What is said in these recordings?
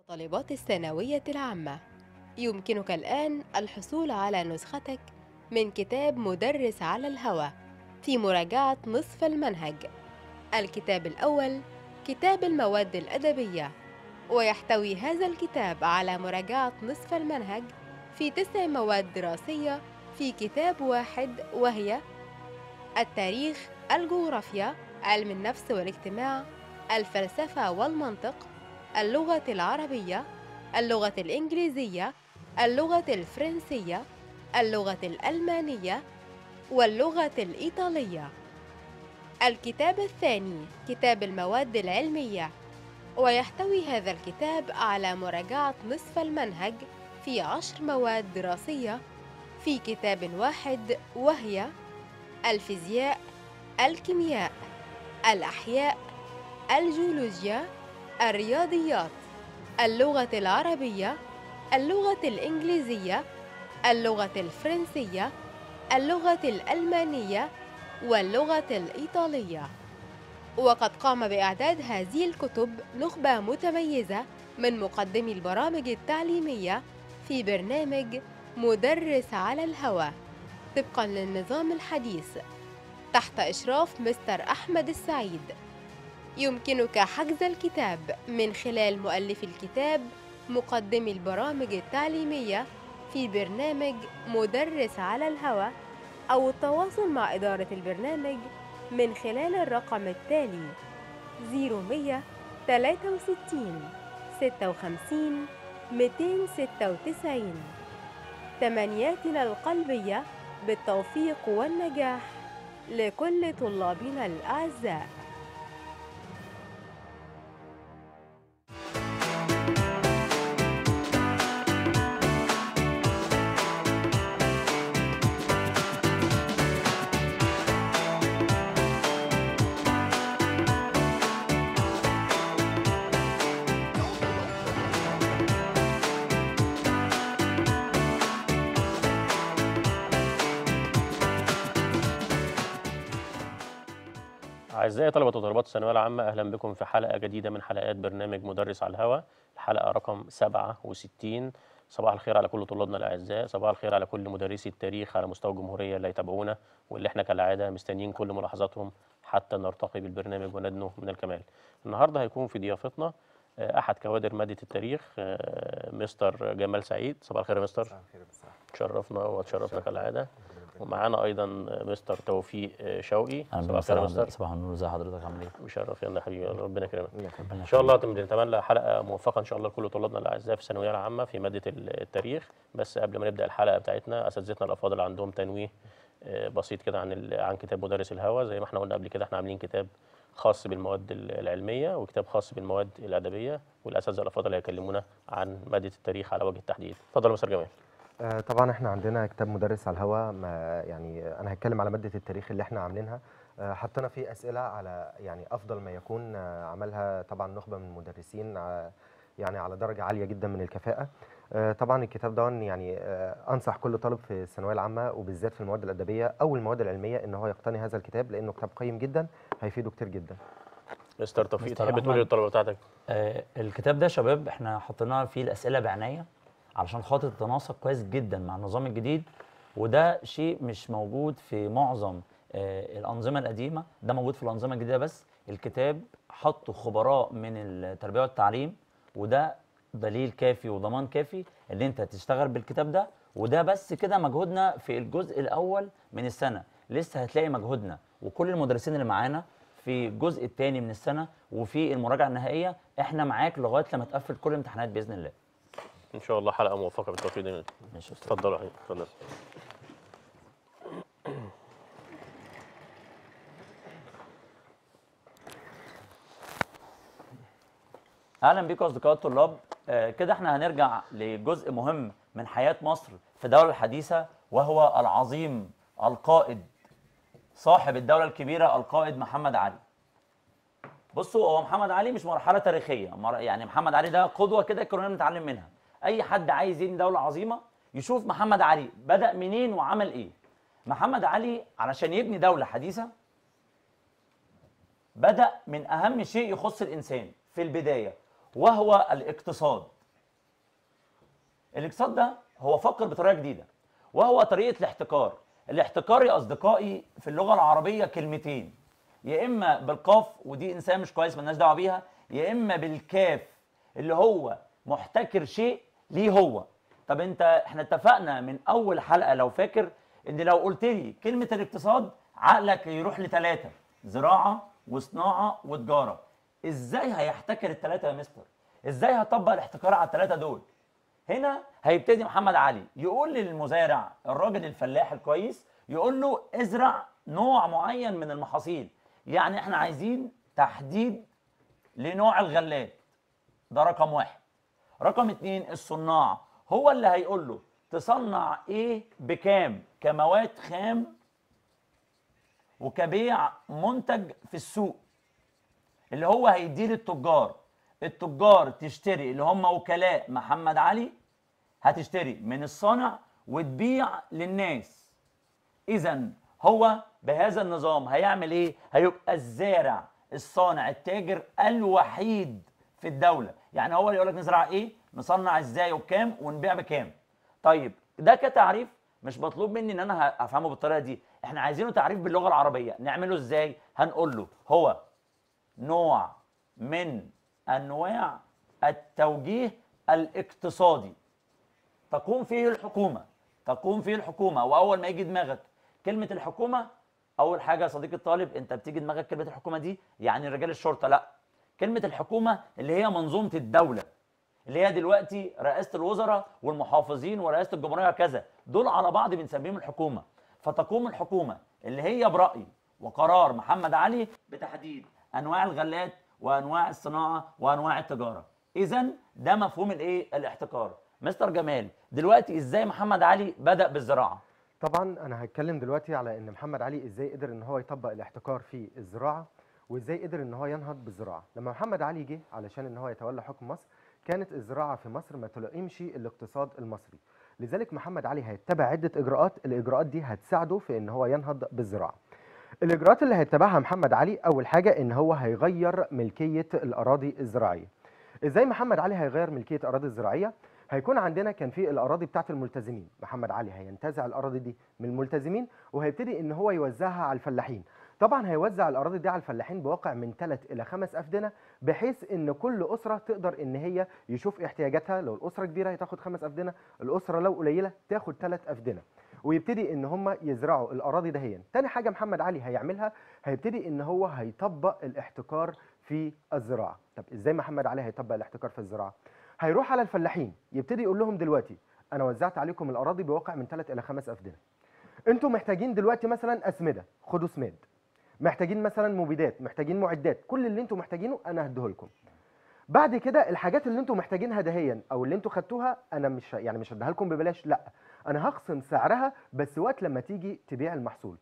طالبات الثانوية العامة يمكنك الآن الحصول على نسختك من كتاب مدرس على الهوى في مراجعة نصف المنهج الكتاب الأول كتاب المواد الأدبية ويحتوي هذا الكتاب على مراجعة نصف المنهج في تسع مواد دراسية في كتاب واحد وهي التاريخ الجغرافيا علم النفس والاجتماع الفلسفة والمنطق اللغة العربية اللغة الإنجليزية اللغة الفرنسية اللغة الألمانية واللغة الإيطالية الكتاب الثاني كتاب المواد العلمية ويحتوي هذا الكتاب على مراجعة نصف المنهج في عشر مواد دراسية في كتاب واحد وهي الفيزياء الكيمياء الأحياء الجيولوجيا الرياضيات اللغة العربية اللغة الإنجليزية اللغة الفرنسية اللغة الألمانية واللغة الإيطالية وقد قام بإعداد هذه الكتب نخبة متميزة من مقدمي البرامج التعليمية في برنامج مدرس على الهوى طبقا للنظام الحديث تحت إشراف مستر أحمد السعيد يمكنك حجز الكتاب من خلال مؤلف الكتاب مقدمي البرامج التعليمية في برنامج مدرس على الهوى أو التواصل مع إدارة البرنامج من خلال الرقم التالي 0100 63 56 296 تمنياتنا القلبية بالتوفيق والنجاح لكل طلابنا الأعزاء أعزائي طلبة وطالبات الثانوية العامة أهلا بكم في حلقة جديدة من حلقات برنامج مدرس على الهواء الحلقة رقم 67 صباح الخير على كل طلابنا الأعزاء صباح الخير على كل مدرسي التاريخ على مستوى الجمهورية اللي يتابعونا واللي احنا كالعادة مستنيين كل ملاحظاتهم حتى نرتقي بالبرنامج وندنو من الكمال النهاردة هيكون في ضيافتنا آه، أحد كوادر مادة التاريخ آه، مستر جمال سعيد صباح الخير يا مستر تشرفنا وتشرفنا كالعادة ومعانا ايضا مستر توفيق شوقي اهلا صباح الخير يا وسهلا مستر صباح النور ازي حضرتك عامل ايه؟ مشرف يلا يا حبيبي يلا ربنا يكرمك ان ان شاء الله نتمنى حلقه موفقه ان شاء الله لكل طلابنا الاعزاء في الثانويه العامه في ماده التاريخ بس قبل ما نبدا الحلقه بتاعتنا اساتذتنا الافاضل عندهم تنويه آه، بسيط كده عن ال- عن كتاب مدرس الهوى زي ما احنا قلنا قبل كده احنا عاملين كتاب خاص بالمواد ال- العلميه وكتاب خاص بالمواد الادبيه والاساتذه الافاضل هيكلمونا عن ماده التاريخ على وجه التحديد اتفضل يا مستر جمال آه، طبعا احنا عندنا كتاب مدرس على الهوا ما يعني انا هتكلم على ماده التاريخ اللي احنا عاملينها آه، حطينا فيه اسئله على يعني افضل ما يكون آه، عملها طبعا نخبه من المدرسين آه، يعني على درجه عاليه جدا من الكفاءه آه، طبعا الكتاب ده يعني آه، انصح كل طالب في الثانويه العامه وبالذات في المواد الادبيه او المواد العلميه ان هو يقتني هذا الكتاب لانه كتاب قيم جدا هيفيده كتير جدا مستر توفيق مستر تحب تقول أحمد. للطلبه بتاعتك آه الكتاب ده يا شباب احنا حطينا فيه الاسئله بعنايه علشان خاطر تتناسق كويس جدا مع النظام الجديد وده شيء مش موجود في معظم آه الانظمه القديمه ده موجود في الانظمه الجديده بس الكتاب حطوا خبراء من التربيه والتعليم وده دليل كافي وضمان كافي ان انت تشتغل بالكتاب ده وده بس كده مجهودنا في الجزء الاول من السنه لسه هتلاقي مجهودنا وكل المدرسين اللي معانا في الجزء الثاني من السنه وفي المراجعه النهائيه احنا معاك لغايه لما تقفل كل الامتحانات باذن الله ان شاء الله حلقه موفقه بالتوفيق دايما ماشي يا أستاذ. اتفضلوا يا حبيبي اتفضل اهلا بيكم اصدقاء الطلاب آه كده احنا هنرجع لجزء مهم من حياه مصر في الدوله الحديثه وهو العظيم القائد صاحب الدوله الكبيره القائد محمد علي بصوا هو محمد علي مش مرحله تاريخيه مر- يعني محمد علي ده قدوه كده كلنا بنتعلم منها اي حد عايز يبني دوله عظيمه يشوف محمد علي بدا منين وعمل ايه محمد علي علشان يبني دوله حديثه بدا من اهم شيء يخص الانسان في البدايه وهو الاقتصاد الاقتصاد ده هو فكر بطريقه جديده وهو طريقه الاحتكار الاحتكار يا اصدقائي في اللغه العربيه كلمتين يا اما بالقاف ودي انسان مش كويس مالناش دعوه بيها يا اما بالكاف اللي هو محتكر شيء ليه هو طب انت احنا اتفقنا من اول حلقه لو فاكر ان لو قلت لي كلمه الاقتصاد عقلك يروح لثلاثه زراعه وصناعه وتجاره ازاي هيحتكر الثلاثه يا مستر ازاي هطبق الاحتكار على الثلاثه دول هنا هيبتدي محمد علي يقول للمزارع الراجل الفلاح الكويس يقول له ازرع نوع معين من المحاصيل يعني احنا عايزين تحديد لنوع الغلات ده رقم واحد رقم اتنين الصناع هو اللي هيقول له تصنع ايه بكام كمواد خام وكبيع منتج في السوق اللي هو هيديه للتجار التجار تشتري اللي هم وكلاء محمد علي هتشتري من الصانع وتبيع للناس اذا هو بهذا النظام هيعمل ايه هيبقى الزارع الصانع التاجر الوحيد في الدوله يعني هو اللي يقول لك نزرع ايه نصنع ازاي وبكام ونبيع بكام طيب ده كتعريف مش مطلوب مني ان انا افهمه بالطريقه دي احنا عايزينه تعريف باللغه العربيه نعمله ازاي هنقول له هو نوع من انواع التوجيه الاقتصادي تقوم فيه الحكومه تقوم فيه الحكومه واول ما يجي دماغك كلمه الحكومه اول حاجه يا صديقي الطالب انت بتيجي دماغك كلمه الحكومه دي يعني رجال الشرطه لا كلمه الحكومه اللي هي منظومه الدوله اللي هي دلوقتي رئاسه الوزراء والمحافظين ورئاسه الجمهوريه وكذا دول على بعض بنسميهم الحكومه فتقوم الحكومه اللي هي براي وقرار محمد علي بتحديد انواع الغلات وانواع الصناعه وانواع التجاره اذا ده مفهوم الايه الاحتكار مستر جمال دلوقتي ازاي محمد علي بدا بالزراعه طبعا انا هتكلم دلوقتي على ان محمد علي ازاي قدر ان هو يطبق الاحتكار في الزراعه وازاي قدر ان هو ينهض بالزراعه لما محمد علي جه علشان ان هو يتولى حكم مصر كانت الزراعه في مصر ما تلائمش الاقتصاد المصري لذلك محمد علي هيتبع عده اجراءات الاجراءات دي هتساعده في ان هو ينهض بالزراعه الاجراءات اللي هيتبعها محمد علي اول حاجه ان هو هيغير ملكيه الاراضي الزراعيه ازاي محمد علي هيغير ملكيه الاراضي الزراعيه هيكون عندنا كان في الاراضي بتاعت الملتزمين محمد علي هينتزع الاراضي دي من الملتزمين وهيبتدي ان هو يوزعها على الفلاحين طبعا هيوزع الاراضي دي على الفلاحين بواقع من 3 الى 5 افدنه بحيث ان كل اسره تقدر ان هي يشوف احتياجاتها لو الاسره كبيره هتاخد 5 افدنه الاسره لو قليله تاخد 3 افدنه ويبتدي ان هم يزرعوا الاراضي دهيا تاني حاجه محمد علي هيعملها هيبتدي ان هو هيطبق الاحتكار في الزراعه طب ازاي محمد علي هيطبق الاحتكار في الزراعه هيروح على الفلاحين يبتدي يقول لهم دلوقتي انا وزعت عليكم الاراضي بواقع من 3 الى 5 افدنه انتوا محتاجين دلوقتي مثلا اسمده خدوا سماد محتاجين مثلا مبيدات محتاجين معدات كل اللي انتوا محتاجينه انا هديه لكم بعد كده الحاجات اللي انتوا محتاجينها دهيا او اللي انتوا خدتوها انا مش يعني مش هديها لكم ببلاش لا انا هخصم سعرها بس وقت لما تيجي تبيع المحصول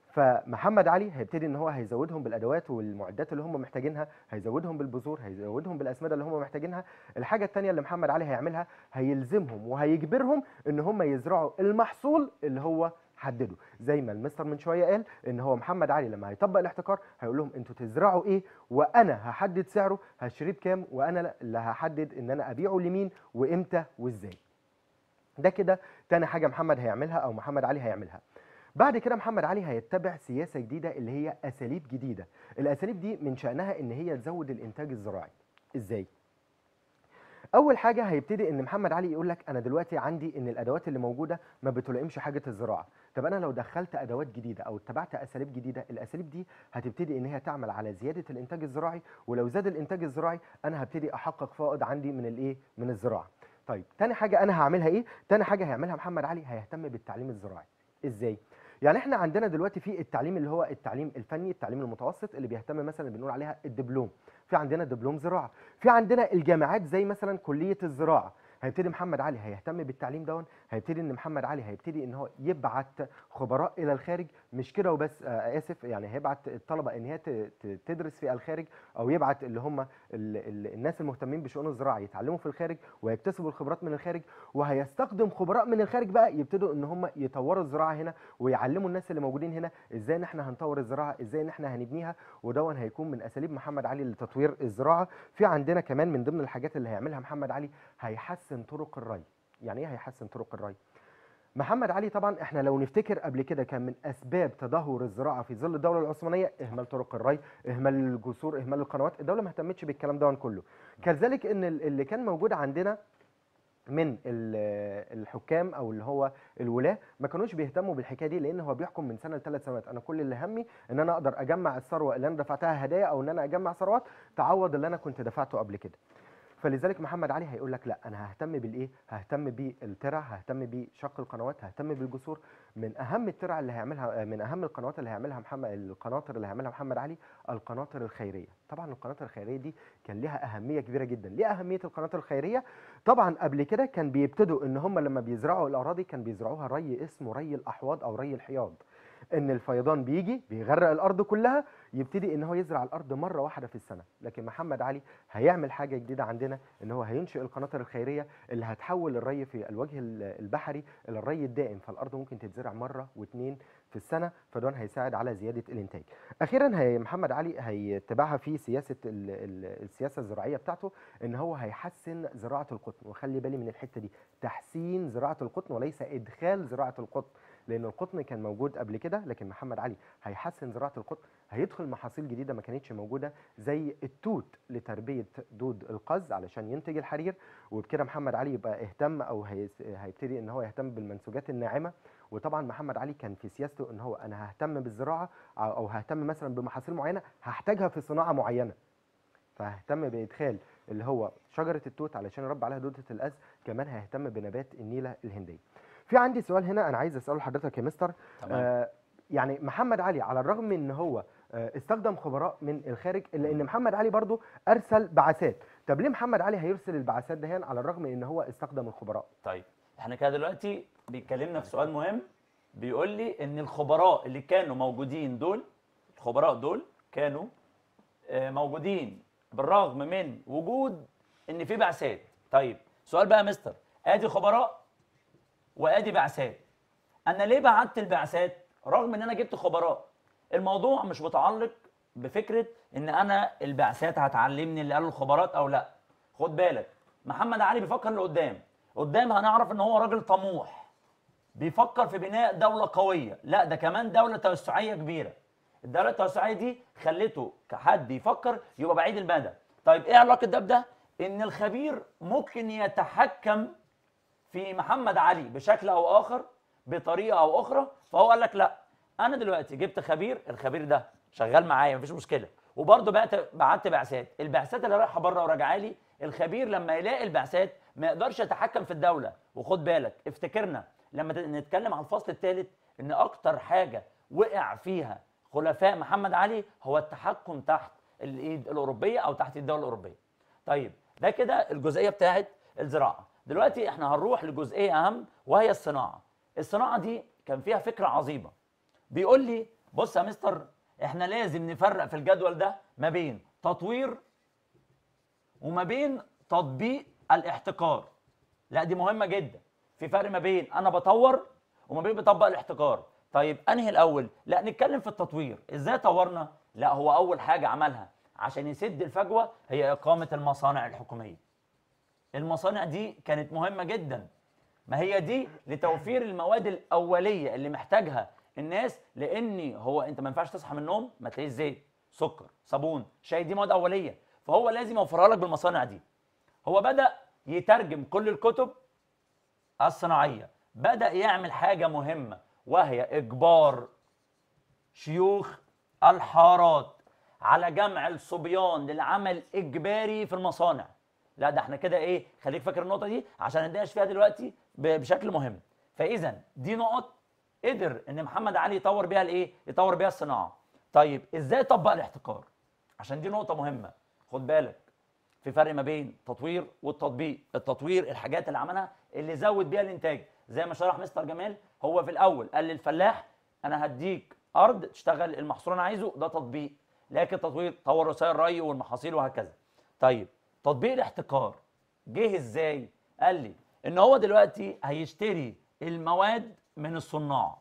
فمحمد علي هيبتدي ان هو هيزودهم بالادوات والمعدات اللي هم محتاجينها هيزودهم بالبذور هيزودهم بالاسمده اللي هم محتاجينها الحاجه الثانيه اللي محمد علي هيعملها هيلزمهم وهيجبرهم ان هم يزرعوا المحصول اللي هو حدده زي ما المستر من شويه قال ان هو محمد علي لما هيطبق الاحتكار هيقول لهم انتوا تزرعوا ايه وانا هحدد سعره هشتريه بكام وانا اللي هحدد ان انا ابيعه لمين وامتى وازاي ده كده تاني حاجه محمد هيعملها او محمد علي هيعملها بعد كده محمد علي هيتبع سياسه جديده اللي هي اساليب جديده الاساليب دي من شانها ان هي تزود الانتاج الزراعي ازاي اول حاجه هيبتدي ان محمد علي يقول لك انا دلوقتي عندي ان الادوات اللي موجوده ما بتلائمش حاجه الزراعه طب انا لو دخلت ادوات جديده او اتبعت اساليب جديده الاساليب دي هتبتدي ان هي تعمل على زياده الانتاج الزراعي ولو زاد الانتاج الزراعي انا هبتدي احقق فائض عندي من الايه من الزراعه طيب تاني حاجه انا هعملها ايه تاني حاجه هيعملها محمد علي هيهتم بالتعليم الزراعي ازاي يعني احنا عندنا دلوقتي في التعليم اللي هو التعليم الفني التعليم المتوسط اللي بيهتم مثلا اللي بنقول عليها الدبلوم في عندنا دبلوم زراعه في عندنا الجامعات زي مثلا كليه الزراعه هيبتدي محمد علي هيهتم بالتعليم دون هيبتدي ان محمد علي هيبتدي ان هو يبعت خبراء الى الخارج مش كده وبس آه اسف يعني هيبعت الطلبه ان هي ت- ت- تدرس في الخارج او يبعت اللي هم ال- ال- الناس المهتمين بشؤون الزراعه يتعلموا في الخارج ويكتسبوا الخبرات من الخارج وهيستخدم خبراء من الخارج بقى يبتدوا ان هم يطوروا الزراعه هنا ويعلموا الناس اللي موجودين هنا ازاي ان احنا هنطور الزراعه ازاي ان احنا هنبنيها ودون هيكون من اساليب محمد علي لتطوير الزراعه في عندنا كمان من ضمن الحاجات اللي هيعملها محمد علي هيحسن طرق الري يعني ايه هيحسن طرق الري محمد علي طبعا احنا لو نفتكر قبل كده كان من اسباب تدهور الزراعه في ظل الدوله العثمانيه اهمال طرق الري اهمال الجسور اهمال القنوات الدوله ما اهتمتش بالكلام ده كله كذلك ان ال- اللي كان موجود عندنا من ال- الحكام او اللي هو الولاه ما كانوش بيهتموا بالحكايه دي لان هو بيحكم من سنه لثلاث سنوات انا كل اللي همي ان انا اقدر اجمع الثروه اللي انا دفعتها هدايا او ان انا اجمع ثروات تعوض اللي انا كنت دفعته قبل كده فلذلك محمد علي هيقول لك لا انا ههتم بالايه ههتم بالترع ههتم بشق القنوات ههتم بالجسور من اهم الترع اللي هيعملها من اهم القنوات اللي هيعملها محمد القناطر اللي هيعملها محمد علي القناطر الخيريه طبعا القناطر الخيريه دي كان لها اهميه كبيره جدا ليه اهميه القناطر الخيريه طبعا قبل كده كان بيبتدوا ان هم لما بيزرعوا الاراضي كان بيزرعوها ري اسمه ري الاحواض او ري الحياض ان الفيضان بيجي بيغرق الارض كلها يبتدي ان هو يزرع الارض مره واحده في السنه لكن محمد علي هيعمل حاجه جديده عندنا ان هو هينشئ القناطر الخيريه اللي هتحول الري في الوجه ال- البحري الى الري الدائم فالارض ممكن تتزرع مره واثنين في السنه فده هيساعد على زياده الانتاج اخيرا هي محمد علي هيتبعها في سياسه ال ال السياسه الزراعيه بتاعته ان هو هيحسن زراعه القطن وخلي بالي من الحته دي تحسين زراعه القطن وليس ادخال زراعه القطن لان القطن كان موجود قبل كده لكن محمد علي هيحسن زراعه القطن هيدخل محاصيل جديده ما كانتش موجوده زي التوت لتربيه دود القز علشان ينتج الحرير وبكده محمد علي يبقى اهتم او هيس- هيبتدي ان هو يهتم بالمنسوجات الناعمه وطبعا محمد علي كان في سياسته ان هو انا ههتم بالزراعه او أو ههتم مثلا بمحاصيل معينه هحتاجها في صناعه معينه فههتم بادخال اللي هو شجره التوت علشان يربى عليها دوده الاز كمان هيهتم بنبات النيله الهنديه في عندي سؤال هنا انا عايز اساله لحضرتك يا مستر تمام آه يعني محمد علي على الرغم من ان هو آه استخدم خبراء من الخارج الا ان محمد علي برضو ارسل بعثات طب ليه محمد علي هيرسل البعثات دهيا على الرغم من ان هو استخدم الخبراء طيب احنا كده دلوقتي بيتكلمنا في سؤال مهم بيقول لي ان الخبراء اللي كانوا موجودين دول الخبراء دول كانوا آه، موجودين بالرغم من وجود ان في بعثات طيب سؤال بقى يا مستر ادي خبراء وادي بعثات انا ليه بعت البعثات رغم ان انا جبت خبراء الموضوع مش متعلق بفكره ان انا البعثات هتعلمني اللي قالوا الخبراء او لا خد بالك محمد علي بيفكر لقدام قدام هنعرف ان هو راجل طموح بيفكر في بناء دولة قوية لا ده كمان دولة توسعية كبيرة الدولة التوسعية دي خلته كحد يفكر يبقى بعيد المدى طيب ايه علاقة ده بده ان الخبير ممكن يتحكم في محمد علي بشكل او اخر بطريقة او اخرى فهو قال لك لا انا دلوقتي جبت خبير الخبير ده شغال معايا مفيش مشكلة وبرضه بعت بعت بعثات البعثات اللي رايحه بره وراجعه لي الخبير لما يلاقي البعثات ما يقدرش يتحكم في الدوله وخد بالك افتكرنا لما ت- نتكلم على الفصل الثالث ان اكتر حاجه وقع فيها خلفاء محمد علي هو التحكم تحت الايد الاوروبيه او تحت الدوله الاوروبيه طيب ده كده الجزئيه بتاعت الزراعه دلوقتي احنا هنروح لجزئيه اهم وهي الصناعه الصناعه دي كان فيها فكره عظيمه بيقول لي بص يا مستر احنا لازم نفرق في الجدول ده ما بين تطوير وما بين تطبيق الاحتكار لا دي مهمه جدا في فرق ما بين انا بطور وما بين بطبق الاحتكار طيب انهي الاول لا نتكلم في التطوير ازاي طورنا لا هو اول حاجه عملها عشان يسد الفجوه هي اقامه المصانع الحكوميه المصانع دي كانت مهمه جدا ما هي دي لتوفير المواد الاوليه اللي محتاجها الناس لان هو انت ما ينفعش تصحى من النوم ما تلاقيش زيت سكر صابون شاي دي مواد اوليه فهو لازم يوفرها لك بالمصانع دي هو بدا يترجم كل الكتب الصناعيه بدا يعمل حاجه مهمه وهي اجبار شيوخ الحارات على جمع الصبيان للعمل اجباري في المصانع لا ده احنا كده ايه خليك فاكر النقطه دي عشان نداش فيها دلوقتي ب- بشكل مهم فاذا دي نقط قدر ان محمد علي يطور بيها الايه يطور بيها الصناعه طيب ازاي طبق الاحتكار عشان دي نقطه مهمه خد بالك في فرق ما بين تطوير والتطبيق التطوير الحاجات اللي عملها اللي زود بيها الانتاج زي ما شرح مستر جمال هو في الاول قال للفلاح انا هديك ارض تشتغل المحصول انا عايزه ده تطبيق لكن تطوير طور وسائل الري والمحاصيل وهكذا طيب تطبيق الاحتكار جه ازاي قال لي ان هو دلوقتي هيشتري المواد من الصناع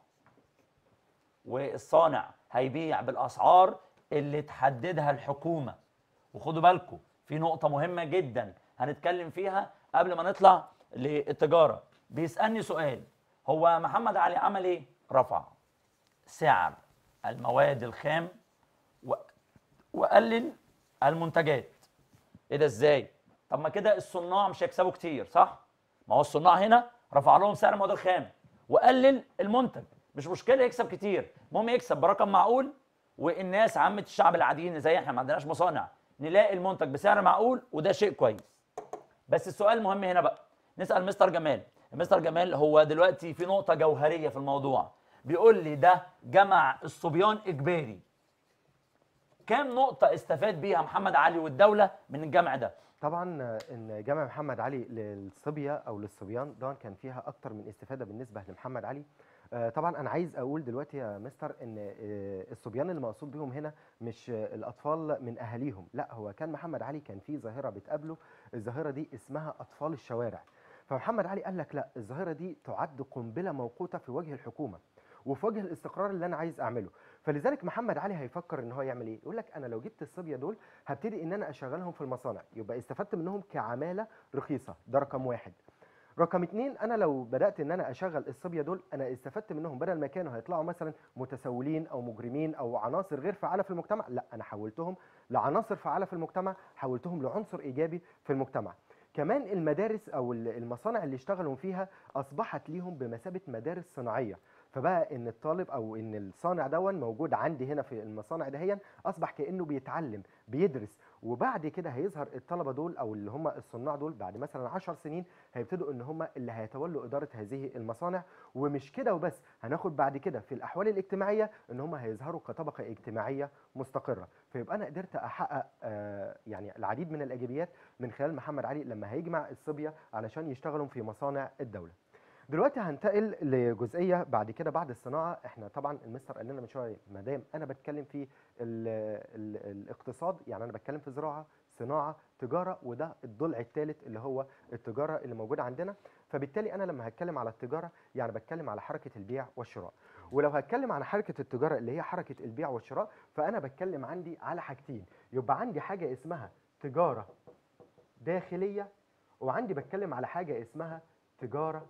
والصانع هيبيع بالاسعار اللي تحددها الحكومه وخدوا بالكم في نقطه مهمه جدا هنتكلم فيها قبل ما نطلع للتجاره بيسالني سؤال هو محمد علي عمل ايه رفع سعر المواد الخام و... وقلل المنتجات ايه ده ازاي طب ما كده الصناع مش هيكسبوا كتير صح ما هو الصناع هنا رفع لهم سعر المواد الخام وقلل المنتج مش مشكله يكسب كتير المهم يكسب برقم معقول والناس عامه الشعب العاديين زي احنا ما عندناش مصانع نلاقي المنتج بسعر معقول وده شيء كويس بس السؤال المهم هنا بقى نسال مستر جمال مستر جمال هو دلوقتي في نقطه جوهريه في الموضوع بيقول لي ده جمع الصبيان اجباري كام نقطه استفاد بيها محمد علي والدوله من الجمع ده طبعا آه، ان جامع محمد علي للصبيه او للصبيان ده كان فيها اكتر من استفاده بالنسبه لمحمد علي آه، طبعا انا عايز اقول دلوقتي يا مستر ان آه، الصبيان اللي مقصود بيهم هنا مش آه، الاطفال من اهاليهم لا هو كان محمد علي كان في ظاهره بتقابله الظاهره دي اسمها اطفال الشوارع فمحمد علي قال لك لا الظاهره دي تعد قنبله موقوته في وجه الحكومه وفي وجه الاستقرار اللي انا عايز اعمله فلذلك محمد علي هيفكر ان هو يعمل ايه يقول لك انا لو جبت الصبيه دول هبتدي ان انا اشغلهم في المصانع يبقى استفدت منهم كعماله رخيصه ده رقم واحد رقم اتنين انا لو بدات ان انا اشغل الصبيه دول انا استفدت منهم بدل ما كانوا هيطلعوا مثلا متسولين او مجرمين او عناصر غير فعاله في المجتمع لا انا حولتهم لعناصر فعاله في المجتمع حولتهم لعنصر ايجابي في المجتمع كمان المدارس او ال- المصانع اللي اشتغلوا فيها اصبحت ليهم بمثابه مدارس صناعيه فبقى ان الطالب او ان الصانع دون موجود عندي هنا في المصانع دهيا اصبح كانه بيتعلم بيدرس وبعد كده هيظهر الطلبه دول او اللي هم الصناع دول بعد مثلا 10 سنين هيبتدوا ان هم اللي هيتولوا اداره هذه المصانع ومش كده وبس هناخد بعد كده في الاحوال الاجتماعيه ان هم هيظهروا كطبقه اجتماعيه مستقره فيبقى انا قدرت احقق آه، يعني العديد من الايجابيات من خلال محمد علي لما هيجمع الصبيه علشان يشتغلوا في مصانع الدوله دلوقتي هنتقل لجزئيه بعد كده بعد الصناعه احنا طبعا المستر قال لنا من شويه ما دام انا بتكلم في ال ال الاقتصاد يعني انا بتكلم في زراعه صناعه تجاره وده الضلع الثالث اللي هو التجاره اللي موجوده عندنا فبالتالي انا لما هتكلم على التجاره يعني بتكلم على حركه البيع والشراء ولو هتكلم عن حركه التجاره اللي هي حركه البيع والشراء فانا بتكلم عندي على حاجتين يبقى عندي حاجه اسمها تجاره داخليه وعندي بتكلم على حاجه اسمها تجاره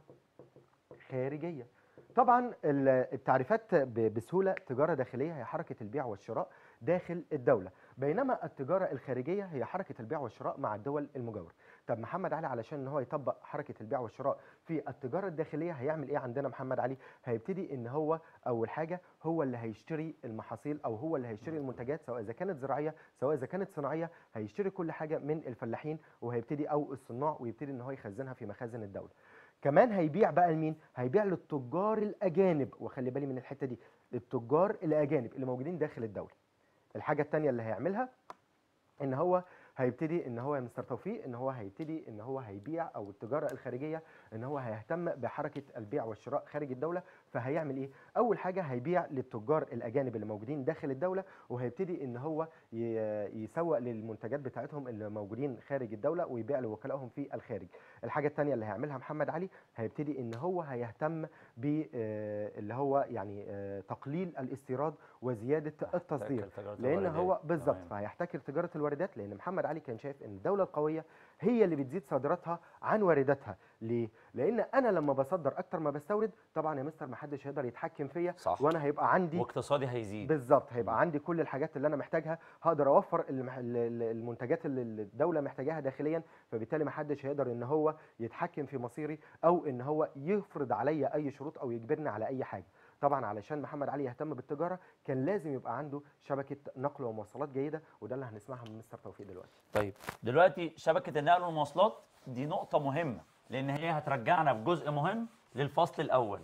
خارجيه طبعا ال- التعريفات ب- بسهوله تجاره داخليه هي حركه البيع والشراء داخل الدوله بينما التجاره الخارجيه هي حركه البيع والشراء مع الدول المجاوره طب محمد علي علشان ان هو يطبق حركه البيع والشراء في التجاره الداخليه هيعمل ايه عندنا محمد علي هيبتدي ان هو اول حاجه هو اللي هيشتري المحاصيل او هو اللي هيشتري المنتجات سواء اذا كانت زراعيه سواء اذا كانت صناعيه هيشتري كل حاجه من الفلاحين وهيبتدي او الصناع ويبتدي ان هو يخزنها في مخازن الدوله كمان هيبيع بقى لمين هيبيع للتجار الاجانب وخلي بالي من الحته دي التجار الاجانب اللي موجودين داخل الدوله الحاجه الثانيه اللي هيعملها ان هو هيبتدي ان هو يا مستر توفيق ان هو هيبتدي ان هو هيبيع او التجاره الخارجيه ان هو هيهتم بحركه البيع والشراء خارج الدوله فهيعمل ايه اول حاجه هيبيع للتجار الاجانب اللي موجودين داخل الدوله وهيبتدي ان هو ي- يسوق للمنتجات بتاعتهم اللي موجودين خارج الدوله ويبيع لوكلائهم في الخارج الحاجه الثانيه اللي هيعملها محمد علي هيبتدي ان هو هيهتم ب آه، اللي هو يعني آه، تقليل الاستيراد وزياده التصدير تجارة لان الواردات. هو بالظبط تمام. فهيحتكر تجاره الواردات لان محمد علي كان شايف ان الدوله القويه هي اللي بتزيد صادراتها عن وارداتها ليه لان انا لما بصدر اكتر ما بستورد طبعا يا مستر ما حدش هيقدر يتحكم فيا صح. وانا هيبقى عندي واقتصادي هيزيد بالظبط هيبقى عندي كل الحاجات اللي انا محتاجها هقدر اوفر المح... ال- ال- المنتجات اللي الدوله محتاجاها داخليا فبالتالي ما حدش هيقدر ان هو يتحكم في مصيري او ان هو يفرض عليا اي شروط او يجبرني على اي حاجه طبعا علشان محمد علي يهتم بالتجاره كان لازم يبقى عنده شبكه نقل ومواصلات جيده وده اللي هنسمعها من مستر توفيق دلوقتي طيب دلوقتي شبكه النقل والمواصلات دي نقطه مهمه لان هي هترجعنا في جزء مهم للفصل الاول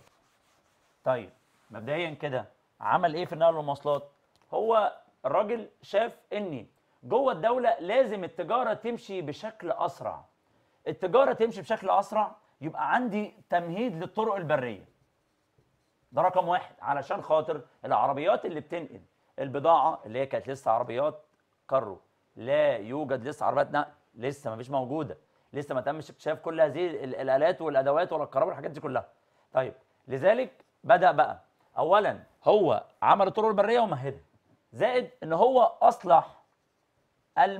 طيب مبدئيا كده عمل ايه في النقل والمواصلات هو الراجل شاف ان جوه الدوله لازم التجاره تمشي بشكل اسرع التجاره تمشي بشكل اسرع يبقى عندي تمهيد للطرق البريه ده رقم واحد علشان خاطر العربيات اللي بتنقل البضاعه اللي هي كانت لسه عربيات كارو لا يوجد لسه عربيات نقل لسه ما فيش موجوده لسه ما تمش اكتشاف كل هذه ال- الالات والادوات ولا الكهرباء والحاجات دي كلها طيب لذلك بدا بقى اولا هو عمل الطرق البريه ومهدها زائد ان هو اصلح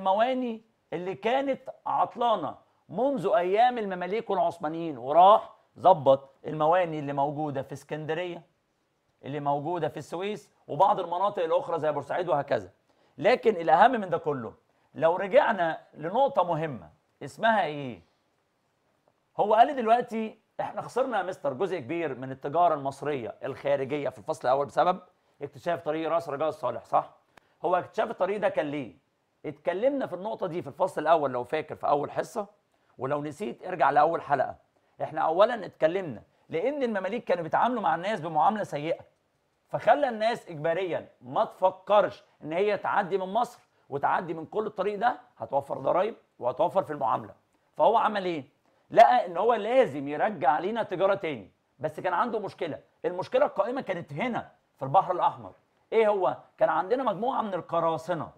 المواني اللي كانت عطلانه منذ ايام المماليك والعثمانيين وراح ظبط المواني اللي موجوده في اسكندريه اللي موجوده في السويس وبعض المناطق الاخرى زي بورسعيد وهكذا لكن الاهم من ده كله لو رجعنا لنقطه مهمه اسمها ايه هو قال لي دلوقتي احنا خسرنا يا مستر جزء كبير من التجاره المصريه الخارجيه في الفصل الاول بسبب اكتشاف طريق راس رجاء الصالح صح هو اكتشاف الطريق ده كان ليه اتكلمنا في النقطه دي في الفصل الاول لو فاكر في اول حصه ولو نسيت ارجع لاول حلقه احنا اولا اتكلمنا لان المماليك كانوا بيتعاملوا مع الناس بمعامله سيئه فخلى الناس اجباريا ما تفكرش ان هي تعدي من مصر وتعدي من كل الطريق ده هتوفر ضرائب وهتوفر في المعامله فهو عمل ايه لقى ان هو لازم يرجع لينا تجاره تاني بس كان عنده مشكله المشكله القائمه كانت هنا في البحر الاحمر ايه هو كان عندنا مجموعه من القراصنه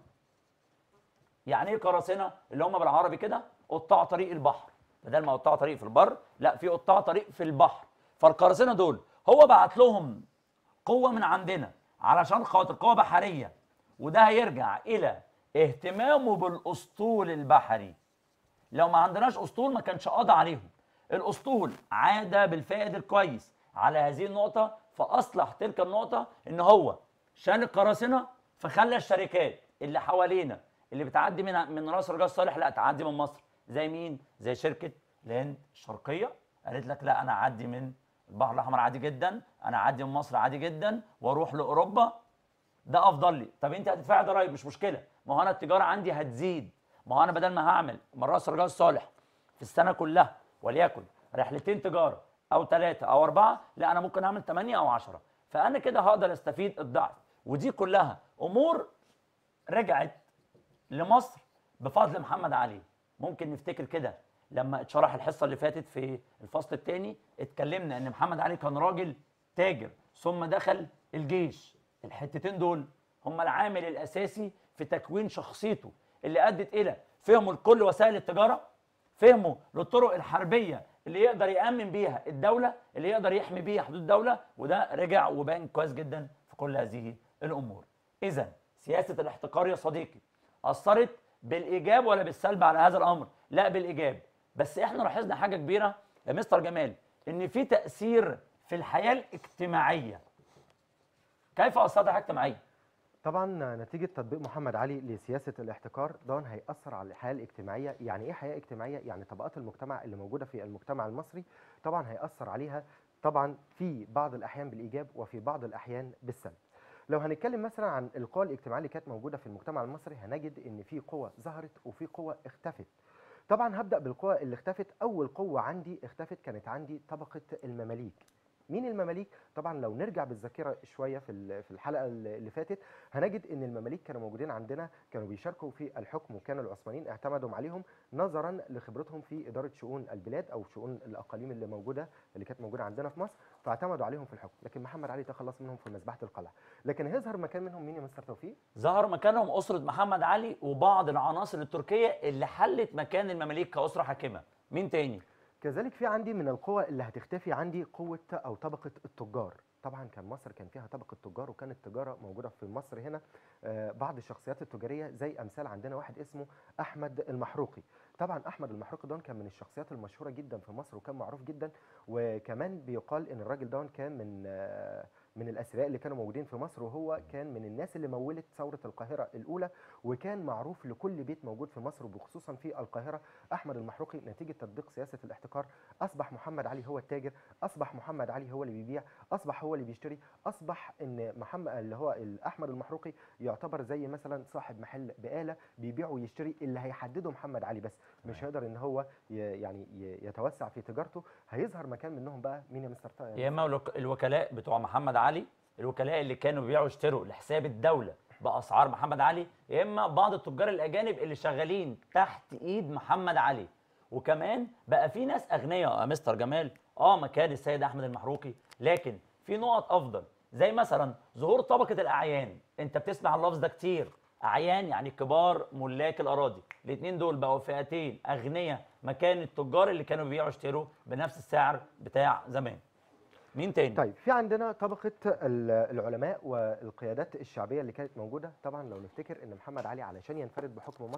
يعني ايه قراصنه اللي هم بالعربي كده قطاع طريق البحر بدل ما قطاع طريق في البر لا في قطاع طريق في البحر فالقراصنه دول هو بعت لهم قوه من عندنا علشان خاطر قوه بحريه وده هيرجع الى اهتمامه بالاسطول البحري لو ما عندناش اسطول ما كانش قضى عليهم الاسطول عاد بالفائد الكويس على هذه النقطه فاصلح تلك النقطه ان هو شال القراصنه فخلى الشركات اللي حوالينا اللي بتعدي من من راس رجاء الصالح لا تعدي من مصر زي مين زي شركه الهند الشرقيه قالت لك لا انا اعدي من البحر الاحمر عادي جدا انا اعدي من مصر عادي جدا واروح لاوروبا ده افضل لي طب انت هتدفعي ضرايب مش مشكله ما هو انا التجاره عندي هتزيد ما هو انا بدل ما هعمل من راس رجاء الصالح في السنه كلها وليكن رحلتين تجاره او ثلاثه او اربعه لا انا ممكن اعمل ثمانيه او عشرة فانا كده هقدر استفيد الضعف ودي كلها امور رجعت لمصر بفضل محمد علي ممكن نفتكر كده لما اتشرح الحصه اللي فاتت في الفصل الثاني اتكلمنا ان محمد علي كان راجل تاجر ثم دخل الجيش الحتتين دول هم العامل الاساسي في تكوين شخصيته اللي ادت الى فهمه لكل وسائل التجاره فهمه للطرق الحربيه اللي يقدر يامن بيها الدوله اللي يقدر يحمي بيها حدود الدوله وده رجع وبان كويس جدا في كل هذه الامور اذا سياسه الاحتكار يا صديقي اثرت بالايجاب ولا بالسلب على هذا الامر لا بالايجاب بس احنا لاحظنا حاجه كبيره يا مستر جمال ان في تاثير في الحياه الاجتماعيه كيف اثرت الحياه الاجتماعيه طبعا نتيجة تطبيق محمد علي لسياسة الاحتكار ده هيأثر على الحياة الاجتماعية يعني ايه حياة اجتماعية يعني طبقات المجتمع اللي موجودة في المجتمع المصري طبعا هيأثر عليها طبعا في بعض الأحيان بالإيجاب وفي بعض الأحيان بالسلب لو هنتكلم مثلا عن القوى الاجتماعية اللي كانت موجودة في المجتمع المصري هنجد ان في قوة ظهرت وفي قوة اختفت طبعا هبدأ بالقوى اللي اختفت أول قوة عندي اختفت كانت عندي طبقة المماليك مين المماليك؟ طبعا لو نرجع بالذاكره شويه في ال- في الحلقه اللي فاتت هنجد ان المماليك كانوا موجودين عندنا كانوا بيشاركوا في الحكم وكان العثمانيين اعتمدوا عليهم نظرا لخبرتهم في اداره شؤون البلاد او شؤون الاقاليم اللي موجوده اللي كانت موجوده عندنا في مصر فاعتمدوا عليهم في الحكم لكن محمد علي تخلص منهم في مذبحه القلعه لكن هيظهر مكان منهم مين يا مستر توفيق؟ ظهر مكانهم اسره محمد علي وبعض العناصر التركيه اللي حلت مكان المماليك كاسره حاكمه مين تاني كذلك في عندي من القوى اللي هتختفي عندي قوة أو طبقة التجار طبعا كان مصر كان فيها طبقة تجار وكانت التجارة موجودة في مصر هنا آه، بعض الشخصيات التجارية زي أمثال عندنا واحد اسمه أحمد المحروقي طبعا أحمد المحروقي دون كان من الشخصيات المشهورة جدا في مصر وكان معروف جدا وكمان بيقال إن الراجل دون كان من آه، من الأثرياء اللي كانوا موجودين في مصر وهو كان من الناس اللي مولت ثورة القاهرة الأولى وكان معروف لكل بيت موجود في مصر وخصوصا في القاهرة أحمد المحروقي نتيجة تطبيق سياسة الاحتكار اصبح محمد علي هو التاجر اصبح محمد علي هو اللي بيبيع اصبح هو اللي بيشتري اصبح ان محمد اللي هو ال- احمد المحروقي يعتبر زي مثلا صاحب محل بقاله بيبيع ويشتري اللي هيحدده محمد علي بس مش هيقدر ان هو ي- يعني ي- يتوسع في تجارته هيظهر مكان منهم بقى مين يا مستر طارق؟ يا اما الوك- الوكلاء بتوع محمد علي الوكلاء اللي كانوا بيبيعوا ويشتروا لحساب الدوله باسعار محمد علي يا اما بعض التجار الاجانب اللي شغالين تحت ايد محمد علي وكمان بقى في ناس اغنياء يا مستر جمال اه مكان السيد احمد المحروقي لكن في نقط افضل زي مثلا ظهور طبقه الاعيان انت بتسمع اللفظ ده كتير اعيان يعني كبار ملاك الاراضي الاثنين دول بقوا فئتين اغنياء مكان التجار اللي كانوا بيبيعوا ويشتروا بنفس السعر بتاع زمان مين تاني طيب في عندنا طبقة ال- العلماء والقيادات الشعبية اللي كانت موجودة طبعا لو نفتكر ان محمد علي علشان ينفرد بحكم مصر